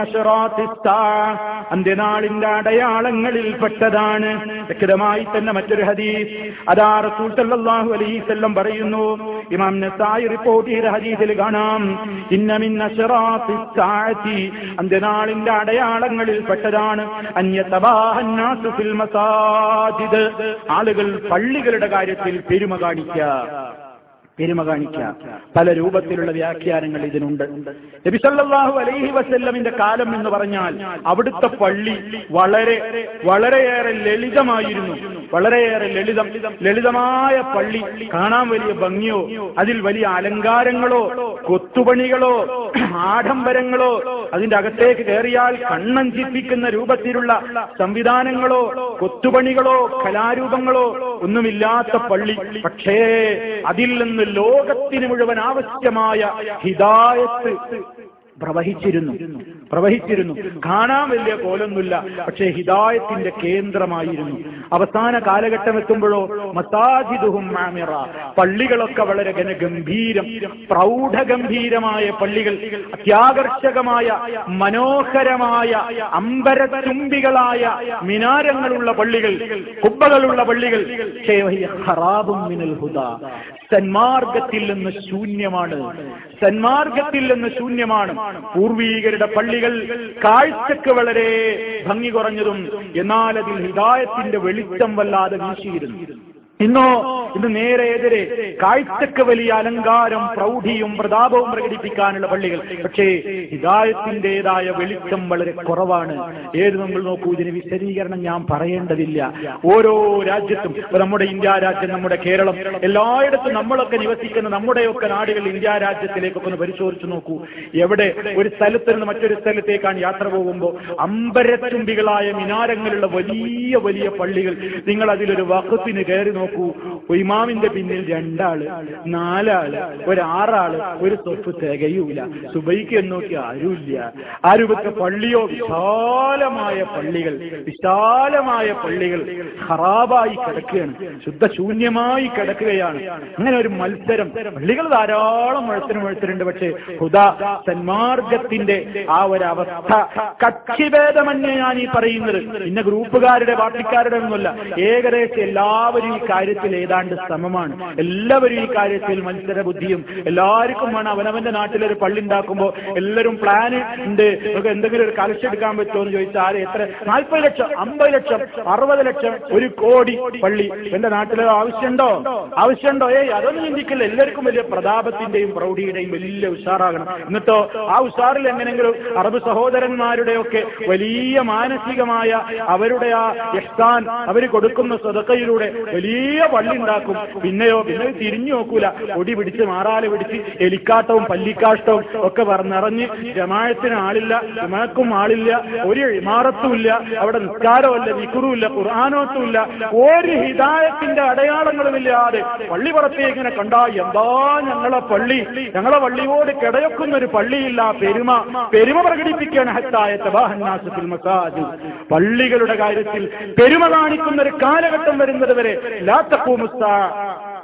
അന്ത്യനാളിന്റെ അടയാളങ്ങളിൽ പെട്ടതാണ് വ്യക്തമായി തന്നെ മറ്റൊരു ഹദീസ് അതാ റസൂൽ സല്ലല്ലാഹു അലൈഹി വസല്ലം പറയുന്നു ഇമാം നസായി റിപ്പോർട്ട് ചെയ്ത ഹദീസിൽ കാണാം ഇന്നമിന്ന അന്ത്യനാളിന്റെ അടയാളങ്ങളിൽ പെട്ടതാണ് അന്യതബാഹന്നാസു ഫിൽ മസാജിദ് ആളുകൾ പള്ളികളുടെ കാര്യത്തിൽ പെരുമ കാണിക്കുക പെരുമ കാണിക്കുക പല രൂപത്തിലുള്ള വ്യാഖ്യാനങ്ങൾ ഇതിനുണ്ട് നബി സല്ലല്ലാഹു അലൈഹി വസല്ലമിന്റെ കാലം എന്ന് പറഞ്ഞാൽ അവിടുത്തെ പള്ളി വളരെ വളരെയേറെ ലളിതമായിരുന്നു വളരെയേറെ ലളിതം ലളിതമായ പള്ളി കാണാൻ വലിയ ഭംഗിയോ അതിൽ വലിയ അലങ്കാരങ്ങളോ കൊത്തുപണികളോ ആഡംബരങ്ങളോ അതിന്റെ അകത്തേക്ക് കയറിയാൽ കണ്ണഞ്ചിപ്പിക്കുന്ന രൂപത്തിലുള്ള സംവിധാനങ്ങളോ കൊത്തുപണികളോ കലാരൂപങ്ങളോ ഒന്നുമില്ലാത്ത പള്ളി പക്ഷേ അതിൽ നിന്ന് ലോകത്തിന് മുഴുവൻ ആവശ്യമായ ഹിദായത്ത് പ്രവഹിച്ചിരുന്നു പ്രവഹിച്ചിരുന്നു കാണാൻ വലിയ കോലൊന്നുമില്ല പക്ഷേ ഹിദായത്തിന്റെ കേന്ദ്രമായിരുന്നു അവസാന കാലഘട്ടം എത്തുമ്പോഴോ മസാജിദുഹും മാമിറ പള്ളികളൊക്കെ വളരെ ഗംഭീരം പ്രൗഢഗംഭീരമായ പള്ളികൾ അത്യാകർഷകമായ മനോഹരമായ അമ്പരത്തുമ്പികളായ മിനാരങ്ങളുള്ള പള്ളികൾ കുബ്ബകളുള്ള പള്ളികൾ പക്ഷേ വഹിയ ഖറാബും മിനൽ ഹുദാ സന്മാർഗത്തിൽ നിന്ന് ശൂന്യമാണ് സന്മാർഗത്തിൽ നിന്ന് ശൂന്യമാണ് പൂർവീകരുടെ പള്ളികൾ കാഴ്ചക്ക് വളരെ ഭംഗി കുറഞ്ഞതും എന്നാൽ അതിൽ ഹിദായത്തിന്റെ വെളിച്ചം വല്ലാതെ വീശിയിരുന്നു ഇന്നോ ഇത് നേരെ എതിരെ കാഴ്ചക്ക് വലിയ അലങ്കാരം പ്രൗഢിയും പ്രതാപവും പ്രകടിപ്പിക്കാനുള്ള പള്ളികൾ പക്ഷേ ഹിദായത്തിൻ്റെതായ വെളിച്ചം വളരെ കുറവാണ് ഏത് നമ്മൾ നോക്കൂ ഇതിന് വിശദീകരണം ഞാൻ പറയേണ്ടതില്ല ഓരോ രാജ്യത്തും ഇപ്പൊ നമ്മുടെ ഇന്ത്യ രാജ്യം നമ്മുടെ കേരളം എല്ലായിടത്തും നമ്മളൊക്കെ നിവസിക്കുന്ന നമ്മുടെയൊക്കെ നാടുകൾ ഇന്ത്യ രാജ്യത്തിലേക്കൊക്കെ ഒന്ന് പരിശോധിച്ചു നോക്കൂ എവിടെ ഒരു സ്ഥലത്ത് നിന്ന് മറ്റൊരു സ്ഥലത്തേക്കാണ് യാത്ര പോകുമ്പോൾ അമ്പരത്തുമ്പികളായ മിനാരങ്ങളുള്ള വലിയ വലിയ പള്ളികൾ നിങ്ങൾ അതിലൊരു വകുപ്പിന് കയറി നോക്കൂ ഇമാമിന്റെ പിന്നിൽ രണ്ടാള് നാലാള് ഒരു ആറാള് ഒരു തൊപ്പ് തികയൂല സുബൈക്ക് എന്ന് നോക്കി ആരുമില്ല ആ രൂപത്തെ പള്ളിയോ വിശാലമായ പള്ളികൾ വിശാലമായ പള്ളികൾ ഖറാബായി കിടക്കുകയാണ് ശുദ്ധശൂന്യമായി കിടക്കുകയാണ് അങ്ങനെ ഒരു മത്സരം പള്ളികൾ ധാരാളം മത്സരം മത്സരമുണ്ട് പക്ഷേ ഹുദ സന്മാർഗത്തിന്റെ ആ ഒരു അവസ്ഥ കക്ഷിഭേദമന്യ ഞാൻ ഈ പറയുന്നത് ഇന്ന ഗ്രൂപ്പുകാരുടെ പാർട്ടിക്കാരുടെ ഒന്നുമല്ല ഏകദേശം എല്ലാവരും ഈ കാര്യത്തിൽ ഏതാണ്ട് സമമാണ് എല്ലാവരും ഈ കാര്യത്തിൽ മത്സര ബുദ്ധിയും എല്ലാവർക്കും വേണം അവനവന്റെ നാട്ടിലൊരു പള്ളി ഉണ്ടാക്കുമ്പോൾ എല്ലാവരും പ്ലാൻ ഉണ്ട് നമുക്ക് എന്തെങ്കിലും ഒരു കലശം എടുക്കാൻ പറ്റുമോ എന്ന് ചോദിച്ചാൽ എത്ര നാൽപ്പത് ലക്ഷം അമ്പത് ലക്ഷം അറുപത് ലക്ഷം ഒരു കോടി പള്ളി എന്റെ നാട്ടിൽ ആവശ്യമുണ്ടോ ആവശ്യമുണ്ടോ ഏയ് അതൊന്നും ചിന്തിക്കില്ല എല്ലാവർക്കും വലിയ പ്രതാപത്തിന്റെയും പ്രൗഢിയുടെയും വലിയ ഉഷാറാകണം എന്നിട്ടോ ആ ഉഷാറിൽ എങ്ങനെങ്കിലും അറബ് സഹോദരന്മാരുടെയൊക്കെ വലിയ മാനസികമായ അവരുടെ ആ യഹ്സാൻ അവർ കൊടുക്കുന്ന സ്വതക്കയിലൂടെ വലിയ പള്ളി ഉണ്ടാക്കും പിന്നെയോ പിന്നെ തിരിഞ്ഞു നോക്കൂല ഒടി പിടിച്ച് മാറാല പിടിച്ച് എലിക്കാട്ടവും പല്ലിക്കാഷ്ടവും ഒക്കെ നിറഞ്ഞ് ജമാഴത്തിന് ആളില്ല ജമാക്കും ആളില്ല ഒരു ഇമാറത്തുമില്ല അവിടെ നിസ്കാരമല്ല വിക്കുറുമില്ല ഖുർആാനോത്തുമില്ല ഒരു ഹിദായത്തിന്റെ അടയാളങ്ങളുമില്ലാതെ പള്ളി പുറത്തേക്ക് ഇങ്ങനെ കണ്ടാ എന്താ ഞങ്ങളെ പള്ളി ഞങ്ങളെ പള്ളിയോട് കിടയൊക്കുന്ന ഒരു പള്ളിയില്ല പെരുമ പെരുമ പ്രകടിപ്പിക്കുകയാണ് ഹത്തായ തബാഹന്നാസുൽ മസാജ് പള്ളികളുടെ കാര്യത്തിൽ പെരുമ കാണിക്കുന്ന ഒരു കാലഘട്ടം വരുന്നത് വരെ ലാത്തപ്പൂമുസ്ത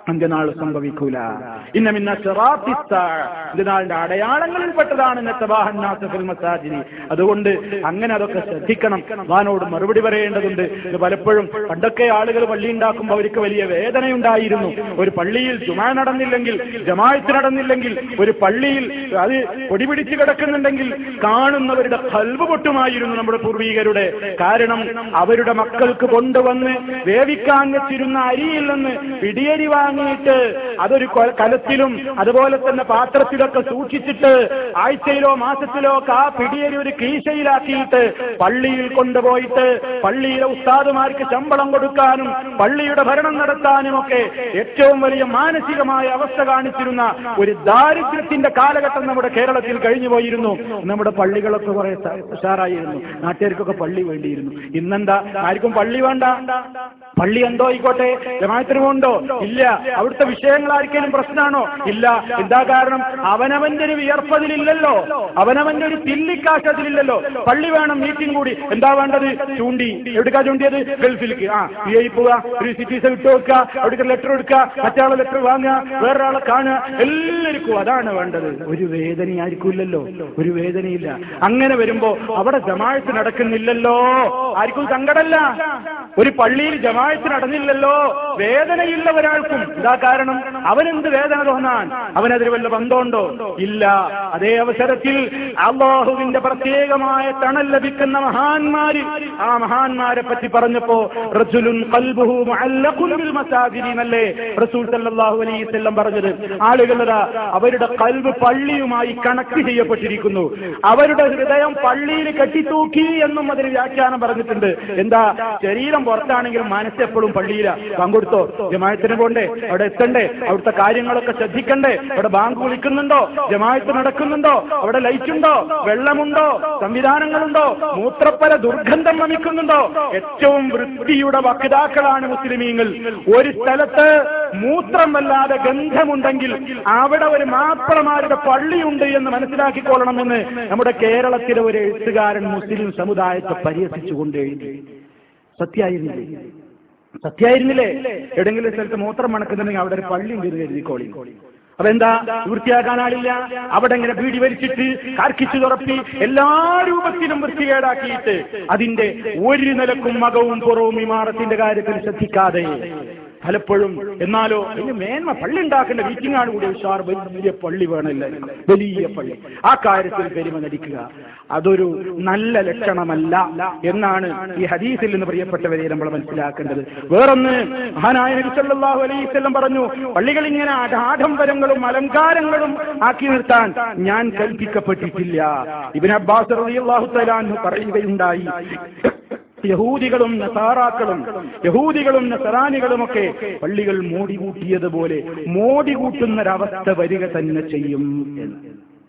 അന്ത്യനാൾ സംഭവിക്കൂല ഇന്നമിന്ന അന്ത്യനാളിന്റെ അടയാളങ്ങളിൽപ്പെട്ടതാണ് നെത്തവാഹന്നാസഫിൽ മസാജിനി അതുകൊണ്ട് അങ്ങനെ അതൊക്കെ ശ്രദ്ധിക്കണം വാനോട് മറുപടി പറയേണ്ടതുണ്ട് ഇത് പലപ്പോഴും പണ്ടൊക്കെ ആളുകൾ പള്ളി ഉണ്ടാക്കുമ്പോൾ അവർക്ക് വലിയ വേദനയുണ്ടായിരുന്നു ഒരു പള്ളിയിൽ ജുമാ നടന്നില്ലെങ്കിൽ ജമായത്ത് നടന്നില്ലെങ്കിൽ ഒരു പള്ളിയിൽ അത് പൊടിപിടിച്ച് കിടക്കുന്നുണ്ടെങ്കിൽ കാണുന്നവരുടെ കൽവ് പൊട്ടുമായിരുന്നു നമ്മുടെ പൂർവീകരുടെ കാരണം അവരുടെ മക്കൾക്ക് കൊണ്ടുവന്ന് വേവിക്കാൻ വെച്ചിരുന്ന അരിയിൽ നിന്ന് പിടിയരി വാങ്ങിയിട്ട് അതൊരു കൊ- കലത്തിലും അതുപോലെ തന്നെ പാത്രത്തിലൊക്കെ സൂക്ഷിച്ചിട്ട് ആഴ്ചയിലോ മാസത്തിലോ ഒക്കെ ആ പിടിയരി ഒരു കീശയിലാക്കിയിട്ട് പള്ളിയിൽ കൊണ്ടുപോയിട്ട് പള്ളിയിലെ ഉസ്താദുമാർക്ക് ശമ്പളം കൊടുക്കാനും പള്ളിയുടെ ഭരണം നടത്താനും ഒക്കെ ഏറ്റവും വലിയ മാനസികമായ അവസ്ഥ കാണിച്ചിരുന്ന ഒരു ദാരിദ്ര്യത്തിന്റെ കാലഘട്ടം നമ്മുടെ കേരളത്തിൽ കഴിഞ്ഞു പോയിരുന്നു നമ്മുടെ പള്ളികളൊക്കെ കുറെ സ- ഉഷാറായിരുന്നു നാട്ടുകാർക്കൊക്കെ പള്ളി വേണ്ടിയിരുന്നു ഇന്നെന്താ ആർക്കും പള്ളി വേണ്ട പള്ളി എന്തോ ആയിക്കോട്ടെ ജമാത്തിന് കൊണ്ടോ ഇല്ല അവിടുത്തെ വിഷയങ്ങൾ ആർക്കെങ്കിലും പ്രശ്നമാണോ ഇല്ല എന്താ കാരണം അവനവന്റെ ഒരു വിയർപ്പതിലില്ലല്ലോ അവനവന്റെ ഒരു തില്ലിക്കാശ് അതിലില്ലല്ലോ പള്ളി വേണം മീറ്റിംഗ് കൂടി എന്താ വേണ്ടത് ചൂണ്ടി എവിടേക്കാ ചൂണ്ടിയത് ഗൾഫിലേക്ക് ആ യു എ പോവുക ഒരു സിറ്റീസ് വിട്ടു വെക്കുക അവിടേക്ക് ലെറ്റർ എടുക്കുക മറ്റാളെ ലെറ്റർ വാങ്ങുക വേറൊരാളെ കാണുക എല്ലാവർക്കും അതാണ് വേണ്ടത് ഒരു വേദന ആർക്കും ഇല്ലല്ലോ ഒരു വേദനയില്ല അങ്ങനെ വരുമ്പോ അവിടെ ജമാഴത്ത് നടക്കുന്നില്ലല്ലോ ആർക്കും സങ്കടമല്ല ഒരു പള്ളിയിൽ ജമാഴത്ത് നടന്നില്ലല്ലോ വേദനയില്ല ഒരാൾക്കും എന്താ കാരണം അവനെന്ത് വേദന തോന്നാൻ അവനതിന് വല്ല ബന്ധമുണ്ടോ ഇല്ല അതേ അവസരത്തിൽ അള്ളാഹുവിന്റെ പ്രത്യേകമായ തണൽ ലഭിക്കുന്ന മഹാന്മാര് ആ മഹാന്മാരെ പറ്റി പറഞ്ഞപ്പോ റജുലുൻ ഖൽബുഹു മുഅല്ലഖുൻ ബിൽ മസാജിദി എന്നല്ലേ റസൂൽ സല്ലല്ലാഹു അലൈഹി വസല്ലം പറഞ്ഞത് ആളുകളതാ അവരുടെ കൽബ് പള്ളിയുമായി കണക്ട് ചെയ്യപ്പെട്ടിരിക്കുന്നു അവരുടെ ഹൃദയം പള്ളിയിൽ കെട്ടിത്തൂക്കി എന്നും അതിന് വ്യാഖ്യാനം പറഞ്ഞിട്ടുണ്ട് എന്താ ശരീരം പുറത്താണെങ്കിലും മനസ്സ് എപ്പോഴും പള്ളിയില പങ്കെടുത്തോ ജമായത്തിന് പോണ്ടേ അവിടെ എത്തണ്ടേ അവിടുത്തെ കാര്യങ്ങളൊക്കെ ശ്രദ്ധിക്കണ്ടേ അവിടെ ബാങ്ക് വിളിക്കുന്നുണ്ടോ ജമായത്ത് നടക്കുന്നുണ്ടോ അവിടെ ലൈറ്റ് ഉണ്ടോ വെള്ളമുണ്ടോ സംവിധാനങ്ങളുണ്ടോ മൂത്രപ്പര ദുർഗന്ധം വമിക്കുന്നുണ്ടോ ഏറ്റവും വൃത്തിയുടെ വക്താക്കളാണ് മുസ്ലിമീങ്ങൾ ഒരു സ്ഥലത്ത് മൂത്രം വല്ലാതെ ഗന്ധമുണ്ടെങ്കിൽ അവിടെ ഒരു മാപ്പിളമാരുടെ പള്ളിയുണ്ട് എന്ന് മനസ്സിലാക്കിക്കൊള്ളണമെന്ന് നമ്മുടെ കേരളത്തിലെ ഒരു എഴുത്തുകാരൻ മുസ്ലിം സമുദായത്തെ പരിഹസിച്ചുകൊണ്ട് എഴുതി സത്യായിരുന്നില്ലേ സത്യായിരുന്നില്ലേ എവിടെങ്കിലും സ്ഥലത്ത് മൂത്രം മണക്കുന്നുണ്ടെങ്കിൽ അവിടെ ഒരു പള്ളി ഉണ്ട് എന്ന് കരുതിക്കോളി അപ്പൊ എന്താ വൃത്തിയാക്കാനാളില്ല അവിടെ ഇങ്ങനെ പീടി വലിച്ചിട്ട് കാർക്കിച്ചു തുറപ്പി എല്ലാ രൂപത്തിലും വൃത്തികേടാക്കിയിട്ട് അതിന്റെ ഒരു നിലക്കും മകവും പുറവും ഇമാറത്തിന്റെ കാര്യത്തിൽ ശ്രദ്ധിക്കാതെ പലപ്പോഴും എന്നാലോ അതിന് മേന്മ പള്ളി ഉണ്ടാക്കേണ്ട മീറ്റിംഗ് ആണ് കൂടി ഉഷാർ വലിയ പള്ളി വേണമല്ല വലിയ പള്ളി ആ കാര്യത്തിൽ പെരുമ നടിക്കുക അതൊരു നല്ല ലക്ഷണമല്ല എന്നാണ് ഈ ഹദീസിൽ നിന്ന് പ്രിയപ്പെട്ടവരെ നമ്മൾ മനസ്സിലാക്കേണ്ടത് വേറൊന്ന് മഹാനായ നബി സല്ലല്ലാഹു അലൈഹി വസല്ലം പറഞ്ഞു പള്ളികൾ ഇങ്ങനെ ആഡ- ആഡംബരങ്ങളും അലങ്കാരങ്ങളും ആക്കി നിർത്താൻ ഞാൻ കൽപ്പിക്കപ്പെട്ടിട്ടില്ല ഇബ്നു അബ്ബാസ് റളിയല്ലാഹു തആല അൻഹു പറയുകയുണ്ടായി യഹൂദികളും നസാറാക്കളും യഹൂദികളും നസറാനികളുമൊക്കെ പള്ളികൾ മോടി കൂട്ടിയതുപോലെ മോടി കൂട്ടുന്നൊരവസ്ഥ വരിക തന്നെ ചെയ്യും എന്ന്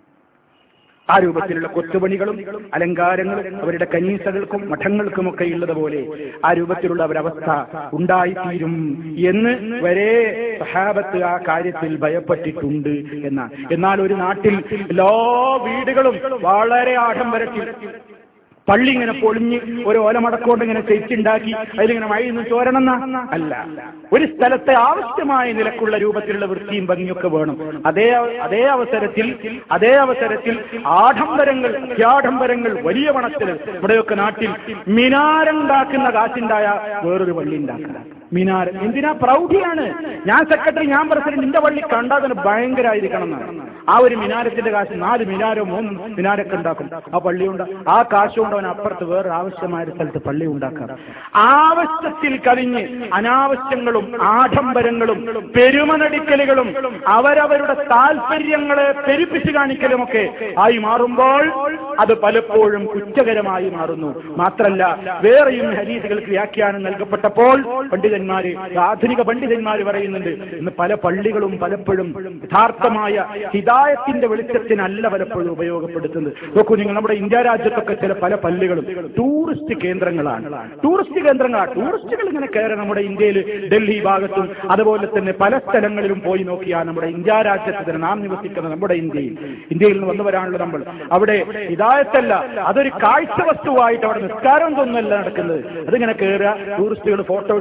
ആ രൂപത്തിലുള്ള കൊത്തുപണികളും അലങ്കാരങ്ങളും അവരുടെ കനീസകൾക്കും മഠങ്ങൾക്കുമൊക്കെ ഉള്ളതുപോലെ ആ രൂപത്തിലുള്ള ഒരവസ്ഥ ഉണ്ടായിത്തീരും എന്ന് വരെ സഹാബത്ത് ആ കാര്യത്തിൽ ഭയപ്പെട്ടിട്ടുണ്ട് എന്നാണ് എന്നാൽ ഒരു നാട്ടിൽ എല്ലാ വീടുകളും വളരെ ആഡംബരത്തിൽ പള്ളി ഇങ്ങനെ പൊളിഞ്ഞ് ഒരു ഓലമടക്കൊണ്ട് ഇങ്ങനെ തെറ്റുണ്ടാക്കി അതിലിങ്ങനെ മഴ നിന്ന് ചോരണം എന്നാ? അല്ല ഒരു സ്ഥലത്തെ ആവശ്യമായ നിലക്കുള്ള രൂപത്തിലുള്ള വൃത്തിയും ഭംഗിയൊക്കെ വേണം അതേ അതേ അവസരത്തിൽ അതേ അവസരത്തിൽ ആഡംബരങ്ങൾ അത്യാഡംബരങ്ങൾ വലിയ പണത്തിൽ ഇവിടെയൊക്കെ നാട്ടിൽ മിനാരുണ്ടാക്കുന്ന കാശുണ്ടായ വേറൊരു പള്ളി ഉണ്ടാക്കുക മിനാർ എന്തിനാ പ്രൗഢിയാണ് ഞാൻ സെക്രട്ടറി ഞാൻ പ്രസിഡന്റ് നിന്റെ പള്ളി കണ്ടാൽ തന്നെ ഭയങ്കരമായിരിക്കണം എന്നാണ് ആ ഒരു മിനാരത്തിന്റെ കാശ് നാല് മിനാരോ മൂന്ന് മിനാരൊക്കെ ഉണ്ടാക്കും ആ പള്ളി ഉണ്ട് ആ കാശ് കൊണ്ട് അവൻ അപ്പുറത്ത് വേറെ ആവശ്യമായ ഒരു സ്ഥലത്ത് പള്ളി ഉണ്ടാക്കാം ആവശ്യത്തിൽ കവിഞ്ഞ് അനാവശ്യങ്ങളും ആഡംബരങ്ങളും പെരുമനടിക്കലുകളും അവരവരുടെ താല്പര്യങ്ങളെ പെരുപ്പിച്ച് കാണിക്കലുമൊക്കെ ആയി മാറുമ്പോൾ അത് പലപ്പോഴും കുറ്റകരമായി മാറുന്നു മാത്രല്ല വേറെയും ഹരീതികൾക്ക് വ്യാഖ്യാനം നൽകപ്പെട്ടപ്പോൾ പണ്ഡിതന്മാര് ആധുനിക പണ്ഡിതന്മാര് പറയുന്നുണ്ട് ഇന്ന് പല പള്ളികളും പലപ്പോഴും യഥാർത്ഥമായ ഹിതായത്തിന്റെ വെളിച്ചത്തിനല്ല പലപ്പോഴും ഉപയോഗപ്പെടുത്തുന്നത് നോക്കൂ നിങ്ങൾ നമ്മുടെ ഇന്ത്യ രാജ്യത്തൊക്കെ ചില പല പള്ളികളും ടൂറിസ്റ്റ് കേന്ദ്രങ്ങളാണ് ടൂറിസ്റ്റ് കേന്ദ്രങ്ങളാണ് ടൂറിസ്റ്റുകൾ ഇങ്ങനെ കയറി നമ്മുടെ ഇന്ത്യയിൽ ഡൽഹി ഭാഗത്തും അതുപോലെ തന്നെ പല സ്ഥലങ്ങളിലും പോയി നോക്കിയാൽ നമ്മുടെ ഇന്ത്യ രാജ്യത്ത് തന്നെ നാം നിവസിക്കുന്ന നമ്മുടെ ഇന്ത്യയിൽ ഇന്ത്യയിൽ നിന്ന് വന്നവരാണല്ലോ നമ്മൾ അവിടെ ഹിതായത്തല്ല അതൊരു കാഴ്ച വസ്തുവായിട്ട് അവിടെ നിസ്കാരം തൊന്നല്ല നടക്കുന്നത് അതിങ്ങനെ കയറുക ടൂറിസ്റ്റുകൾ ഫോട്ടോ എടുക്കുക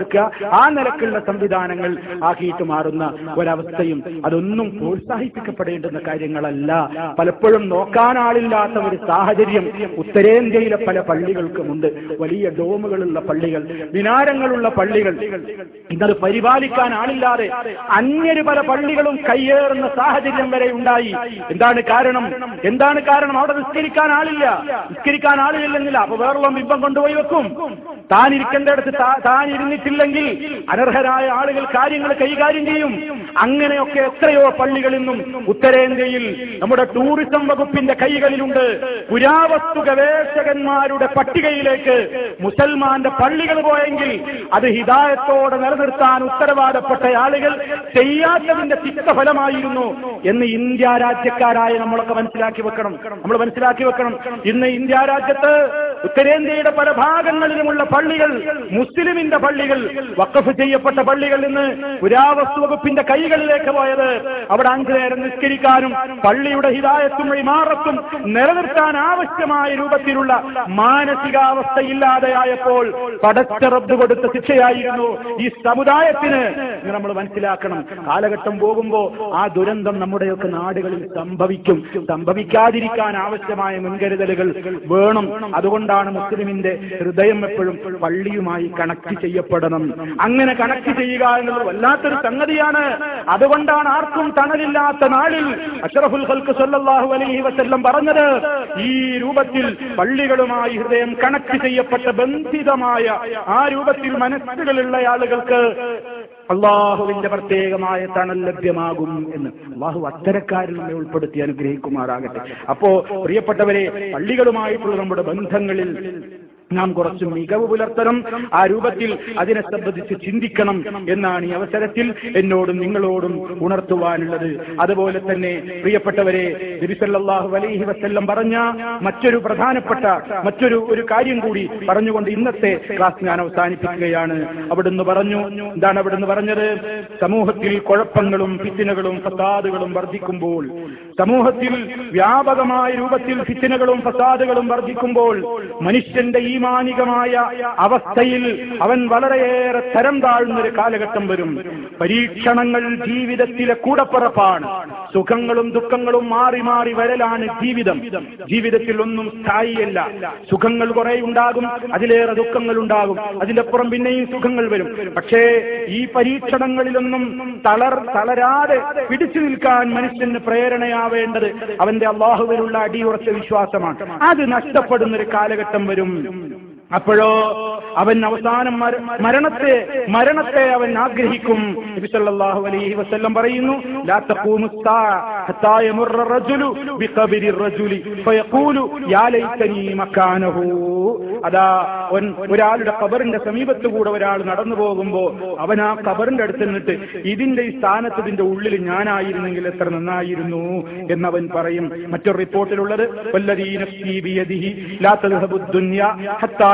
ആ നിലക്കുള്ള സംവിധാനങ്ങൾ ആക്കിയിട്ട് മാറുന്ന ഒരവസ്ഥയും അതൊന്നും പ്രോത്സാഹിപ്പിക്കപ്പെടേണ്ടുന്ന കാര്യങ്ങളല്ല പലപ്പോഴും നോക്കാൻ ആളില്ലാത്ത ഒരു സാഹചര്യം ഉത്തരേന്ത്യയിലെ പല പള്ളികൾക്കുമുണ്ട് വലിയ ഡോമുകളുള്ള പള്ളികൾ മിനാരങ്ങളുള്ള പള്ളികൾ ഇന്നത് പരിപാലിക്കാൻ ആളില്ലാതെ അന്യര് പല പള്ളികളും കയ്യേറുന്ന സാഹചര്യം വരെ ഉണ്ടായി എന്താണ് കാരണം എന്താണ് കാരണം അവിടെ നിസ്കരിക്കാൻ ആളില്ല നിസ്കരിക്കാൻ ആളില്ലെന്നില്ല അപ്പൊ വേറുള്ള ബിംബം കൊണ്ടുപോയി വെക്കും താൻ ഇരിക്കേണ്ടടുത്ത് താൻ ഇരുന്നിട്ടില്ലെങ്കിൽ അനർഹരായ ആളുകൾ കാര്യങ്ങൾ കൈകാര്യം ചെയ്യും അങ്ങനെയൊക്കെ എത്രയോ പള്ളികളിൽ നിന്നും ഉത്തരേന്ത്യയിൽ നമ്മുടെ ടൂറിസം വകുപ്പിന്റെ കൈകളിലുണ്ട് പുരാവസ്തു ഗവേഷകന്മാരുടെ പട്ടികയിലേക്ക് മുസൽമാന്റെ പള്ളികൾ പോയെങ്കിൽ അത് ഹിതായത്തോടെ നിലനിർത്താൻ ഉത്തരവാദപ്പെട്ട ആളുകൾ ചെയ്യാത്തതിന്റെ തിക്തഫലമായിരുന്നു എന്ന് ഇന്ത്യ രാജ്യക്കാരായ നമ്മളൊക്കെ മനസ്സിലാക്കി വെക്കണം നമ്മൾ മനസ്സിലാക്കി വെക്കണം ഇന്ന് ഇന്ത്യ രാജ്യത്ത് ഉത്തരേന്ത്യയുടെ പല ഭാഗങ്ങളിലുമുള്ള പള്ളികൾ മുസ്ലിമിന്റെ പള്ളികൾ വക്കഫ് ചെയ്യപ്പെട്ട പള്ളികൾ ഇന്ന് പുരാവസ്തു വകുപ്പിന്റെ കൈകളിലേക്ക് പോയത് അവിടെ അഞ്ചു നേരം നിസ്കരിക്കാനും പള്ളിയുടെ ഹിതായത്തും ഇമാറത്തും നിലനിർത്താൻ ആവശ്യമായ രൂപത്തിലുള്ള മാനസികാവസ്ഥ ഇല്ലാതെയായപ്പോൾ പടച്ച റബ്ബ് കൊടുത്ത ശിക്ഷയായിരുന്നു ഈ സമുദായത്തിന് എന്ന് നമ്മൾ മനസ്സിലാക്കണം കാലഘട്ടം പോകുമ്പോ ആ ദുരന്തം നമ്മുടെയൊക്കെ നാടുകളിൽ സംഭവിക്കും സംഭവിക്കാതിരിക്കാൻ ആവശ്യമായ മുൻകരുതലുകൾ വേണം അതുകൊണ്ടാണ് മുസ്ലിമിന്റെ ഹൃദയം എപ്പോഴും പള്ളിയുമായി കണക്ട് ചെയ്യപ്പെടണം അങ്ങനെ കണക്ട് ചെയ്യുക എന്നുള്ളത് വല്ലാത്തൊരു സംഗതിയാണ് അതുകൊണ്ടാണ് ആർക്കും തണലില്ലാത്ത നാളിൽ അഷറഫുൽ ഹൽക്ക് സല്ലല്ലാഹു അലൈഹി വസല്ലം പറഞ്ഞത് ഈ രൂപത്തിൽ പള്ളികളുമായി ഹൃദയം കണക്ട് ചെയ്യപ്പെട്ട ബന്ധിതമായ ആ രൂപത്തിൽ മനസ്സുകളുള്ള ആളുകൾക്ക് അള്ളാഹുവിന്റെ പ്രത്യേകമായ തണൽ ലഭ്യമാകും എന്ന് അള്ളാഹു അത്തരക്കാരിൽ നമ്മെ ഉൾപ്പെടുത്തി അനുഗ്രഹിക്കുമാറാകട്ടെ അപ്പോ പ്രിയപ്പെട്ടവരെ പള്ളികളുമായിട്ടുള്ള നമ്മുടെ ബന്ധങ്ങളിൽ നാം കുറച്ച് മികവ് പുലർത്തണം ആ രൂപത്തിൽ അതിനെ സംബന്ധിച്ച് ചിന്തിക്കണം എന്നാണ് ഈ അവസരത്തിൽ എന്നോടും നിങ്ങളോടും ഉണർത്തുവാനുള്ളത് അതുപോലെ തന്നെ പ്രിയപ്പെട്ടവരെ നബിസല്ലാഹു അലൈഹി വസ്ല്ലം പറഞ്ഞ മറ്റൊരു പ്രധാനപ്പെട്ട മറ്റൊരു ഒരു കാര്യം കൂടി പറഞ്ഞുകൊണ്ട് ഇന്നത്തെ ക്ലാസ് ഞാൻ അവസാനിപ്പിക്കുകയാണ് അവിടുന്ന് പറഞ്ഞു എന്താണ് അവിടുന്ന് പറഞ്ഞത് സമൂഹത്തിൽ കുഴപ്പങ്ങളും ഫിത്തിനകളും ഫസാദുകളും വർദ്ധിക്കുമ്പോൾ സമൂഹത്തിൽ വ്യാപകമായ രൂപത്തിൽ ഫിത്തിനകളും ഫസാദുകളും വർദ്ധിക്കുമ്പോൾ മനുഷ്യന്റെ ഈ ഈമാനികമായ അവസ്ഥയിൽ അവൻ വളരെയേറെ തരം താഴ്ന്നൊരു കാലഘട്ടം വരും പരീക്ഷണങ്ങൾ ജീവിതത്തിലെ കൂടപ്പിറപ്പാണ് സുഖങ്ങളും ദുഃഖങ്ങളും മാറി മാറി വരലാണ് ജീവിതം ജീവിതത്തിൽ ഒന്നും സ്ഥായിയല്ല സുഖങ്ങൾ കുറെ ഉണ്ടാകും അതിലേറെ ദുഃഖങ്ങൾ ഉണ്ടാകും അതിലപ്പുറം പിന്നെയും സുഖങ്ങൾ വരും പക്ഷേ ഈ പരീക്ഷണങ്ങളിലൊന്നും തളർ തളരാതെ പിടിച്ചു നിൽക്കാൻ മനുഷ്യന് പ്രേരണയാവേണ്ടത് അവന്റെ അള്ളാഹുവിനുള്ള അടിയുറച്ച വിശ്വാസമാണ് അത് നഷ്ടപ്പെടുന്ന ഒരു കാലഘട്ടം വരും അപ്പോഴോ അവൻ അവസാനം മരണത്തെ മരണത്തെ അവൻ ആഗ്രഹിക്കും നബിസല്ലാഹു അലൈഹി വസല്ലം പറയുന്നു ലാ തഖൂമു ഹത്താ യമറ റജുലു ബിഖബരി റജുലി ഫയഖൂലു യാ ലൈതനി മക്കാനഹു അതാ ഒരാളുടെ ഖബറിന്റെ സമീപത്ത് കൂടെ ഒരാൾ നടന്നു പോകുമ്പോ അവൻ ആ ഖബറിന്റെ അടുത്ത് നിന്നിട്ട് ഇതിന്റെ ഈ സ്ഥാനത്ത് ഇതിന്റെ ഉള്ളിൽ ഞാനായിരുന്നെങ്കിൽ എത്ര നന്നായിരുന്നു എന്നവൻ പറയും മറ്റൊരു റിപ്പോർട്ടിലുള്ളത് വല്ലദീ നഫ്സി ബിയദിഹി ലാ തദ്ഹബു ദുനിയ ഹത്താ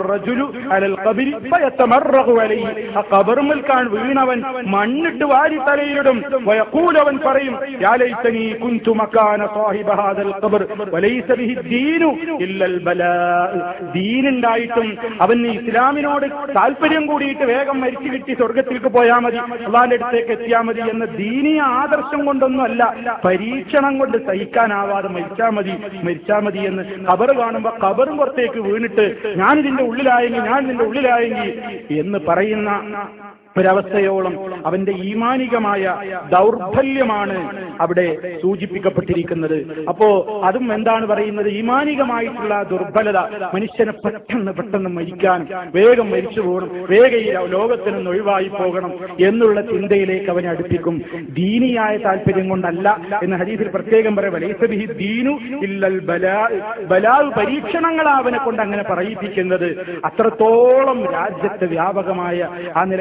ഖബറുമൽക്കാൻ വീണവൻ മണ്ണിട്ട് വാരി തലയിലിടും വയക്കൂലവൻ പറയും ദീനുണ്ടായിട്ടും അവന് ഇസ്ലാമിനോട് താല്പര്യം കൂടിയിട്ട് വേഗം മരിച്ചു കിട്ടി സ്വർഗത്തിലേക്ക് പോയാൽ മതി അള്ളാന്റെ അടുത്തേക്ക് എത്തിയാൽ മതി എന്ന ദീനീയ ആദർശം കൊണ്ടൊന്നും അല്ല പരീക്ഷണം കൊണ്ട് സഹിക്കാനാവാതെ മരിച്ചാൽ മതി മരിച്ചാൽ മതി എന്ന് ഖബർ കാണുമ്പോ ഖബറും പുറത്തേക്ക് വീണിട്ട് ഞാൻ ഇതിന്റെ ഉള്ളിലായെങ്കിൽ ഞാൻ ഇതിന്റെ ഉള്ളിലായെങ്കിൽ എന്ന് പറയുന്ന ഒരവസ്ഥയോളം അവന്റെ ഈമാനികമായ ദൗർബല്യമാണ് അവിടെ സൂചിപ്പിക്കപ്പെട്ടിരിക്കുന്നത് അപ്പോ അതും എന്താണ് പറയുന്നത് ഈമാനികമായിട്ടുള്ള ദുർബലത മനുഷ്യനെ പെട്ടെന്ന് പെട്ടെന്ന് മരിക്കാനും വേഗം മരിച്ചു പോകണം വേഗം ഈ ലോകത്തിൽ നിന്ന് ഒഴിവായി പോകണം എന്നുള്ള ചിന്തയിലേക്ക് അവനെ അടുപ്പിക്കും ദീനിയായ താല്പര്യം കൊണ്ടല്ല എന്ന് ഹരീതിൽ പ്രത്യേകം പറയാം വലൈസബിഹി ദീനു ഇല്ലൽ ബലാ ബലാവ് പരീക്ഷണങ്ങളാ അവനെ കൊണ്ട് അങ്ങനെ പറയിപ്പിക്കുന്നത് അത്രത്തോളം രാജ്യത്ത് വ്യാപകമായ ആ നിലക്ക് അവന്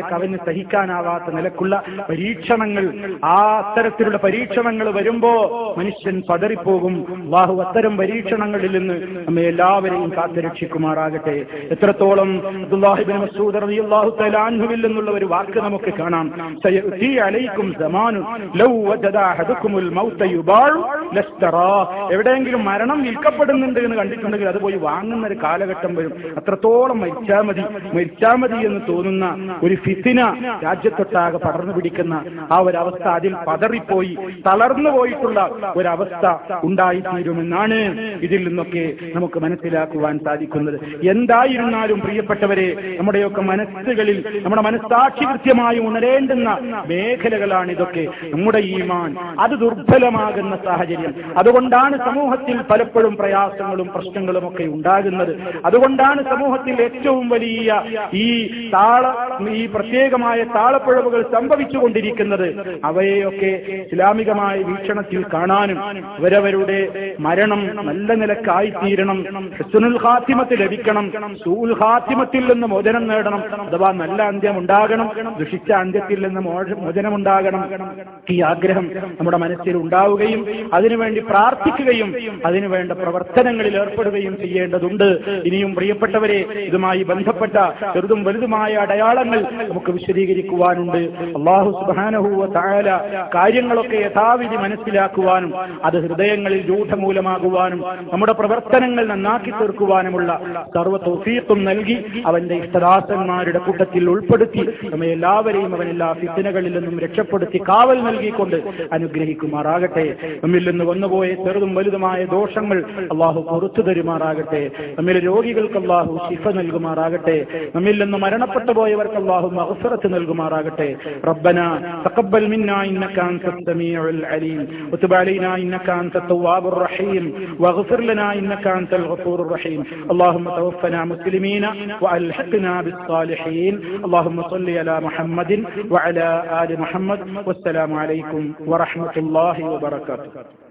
സഹിക്കാനാവാത്ത നിലക്കുള്ള പരീക്ഷണങ്ങൾ ആ അത്തരത്തിലുള്ള പരീക്ഷണങ്ങൾ വരുമ്പോ മനുഷ്യൻ പതറിപ്പോകും അള്ളാഹു അത്തരം പരീക്ഷണങ്ങളിൽ നിന്ന് നമ്മെ എല്ലാവരെയും കാത്തുരക്ഷിക്കുമാറാകട്ടെ എത്രത്തോളം അബ്ദുല്ലാഹിബിൻ മസൂദ് റളിയല്ലാഹു തആല അൻഹുവിൽ നിന്നുള്ള ഒരു വാക്ക് നമുക്ക് കാണാം സയഅതി അലൈക്കും സമാനു ലൗ വജദ അഹദുക്കുമുൽ മൗത യുബാഉ ലസ്തറാ എവിടെയെങ്കിലും മരണം വിൽക്കപ്പെടുന്നുണ്ട് എന്ന് കണ്ടിട്ടുണ്ടെങ്കിൽ അത് പോയി വാങ്ങുന്ന ഒരു കാലഘട്ടം വരും അത്രത്തോളം മരിച്ചാ മതി മരിച്ചാ മതി എന്ന് തോന്നുന്ന ഒരു ഫിത്തിന രാജ്യത്തൊട്ടാകെ പടർന്നു പിടിക്കുന്ന ആ ഒരവസ്ഥ അതിൽ പതറിപ്പോയി തളർന്നു പോയിട്ടുള്ള ഒരവസ്ഥ ഉണ്ടായിത്തീരുമെന്നാണ് ഇതിൽ നിന്നൊക്കെ നമുക്ക് മനസ്സിലാക്കുവാൻ സാധിക്കുന്നത് എന്തായിരുന്നാലും പ്രിയപ്പെട്ടവരെ നമ്മുടെയൊക്കെ മനസ്സുകളിൽ നമ്മുടെ മനസ്സാക്ഷി കൃത്യമായി ഉണരേണ്ടുന്ന മേഖലകളാണ് ഇതൊക്കെ നമ്മുടെ ഈമാൻ അത് ദുർബലമാകുന്ന സാഹചര്യം അതുകൊണ്ടാണ് സമൂഹത്തിൽ പലപ്പോഴും പ്രയാസങ്ങളും പ്രശ്നങ്ങളും ഒക്കെ ഉണ്ടാകുന്നത് അതുകൊണ്ടാണ് സമൂഹത്തിൽ ഏറ്റവും വലിയ ഈ താള ഈ പ്രത്യേകമായ താളപ്പിഴവുകൾ സംഭവിച്ചുകൊണ്ടിരിക്കുന്നത് അവയെയൊക്കെ ഇസ്ലാമികമായ വീക്ഷണത്തിൽ കാണാനും അവരവരുടെ മരണം നല്ല നിലക്കായിത്തീരണം ഹുസ്നുൽ ഖാത്തിമത്ത് ലഭിക്കണം സൂൽ ഖാത്തിമത്തിൽ നിന്ന് മോചനം നേടണം അഥവാ നല്ല അന്ത്യം ഉണ്ടാകണം ദുഷിച്ച അന്ത്യത്തിൽ നിന്ന് മോച- മോചനമുണ്ടാകണം ഈ ആഗ്രഹം നമ്മുടെ മനസ്സിൽ ഉണ്ടാവുകയും അതിനുവേണ്ടി പ്രാർത്ഥിക്കുകയും അതിനുവേണ്ട പ്രവർത്തനങ്ങളിൽ ഏർപ്പെടുകയും ചെയ്യേണ്ടതുണ്ട് ഇനിയും പ്രിയപ്പെട്ടവരെ ഇതുമായി ബന്ധപ്പെട്ട ചെറുതും വലുതുമായ അടയാളങ്ങൾ നമുക്ക് വിശദീകരിക്കുവാനുണ്ട് അള്ളാഹു സുബാനഹുവ തായാല കാര്യങ്ങളൊക്കെ യഥാവിധി മനസ്സിലാക്കുവാനും അത് ഹൃദയങ്ങളിൽ രൂഢമൂലമാകുവാനും നമ്മുടെ പ്രവർത്തനങ്ങൾ നന്നാക്കി തീർക്കുവാനുമുള്ള സർവ്വ തൗഫീഖും നൽകി അവന്റെ ഇഷ്ടദാസന്മാരുടെ കൂട്ടത്തിൽ ഉൾപ്പെടുത്തി നമ്മെ എല്ലാവരെയും അവൻ എല്ലാ ഫിത്തിനകളിൽ നിന്നും രക്ഷപ്പെടുത്തി കാവൽ നൽകിക്കൊണ്ട് അനുഗ്രഹിക്കുമാറാകട്ടെ നമ്മിൽ നിന്ന് വന്നുപോയ ചെറുതും വലുതുമായ ദോഷങ്ങൾ അള്ളാഹു പുറത്തു തരുമാറാകട്ടെ നമ്മിലെ രോഗികൾക്ക് അള്ളാഹു ശിഫ നൽകുമാറാകട്ടെ നമ്മിൽ നിന്ന് മരണപ്പെട്ടു പോയവർക്ക് അള്ളാഹു മഹഫറത്ത് നൽകുമാറാകട്ടെ ربنا تقبل منا انك انت السميع العليم وتب علينا انك انت التواب الرحيم واغفر لنا انك انت الغفور الرحيم اللهم توفنا مسلمين والحقنا بالصالحين اللهم صل على محمد وعلى ال محمد والسلام عليكم ورحمه الله وبركاته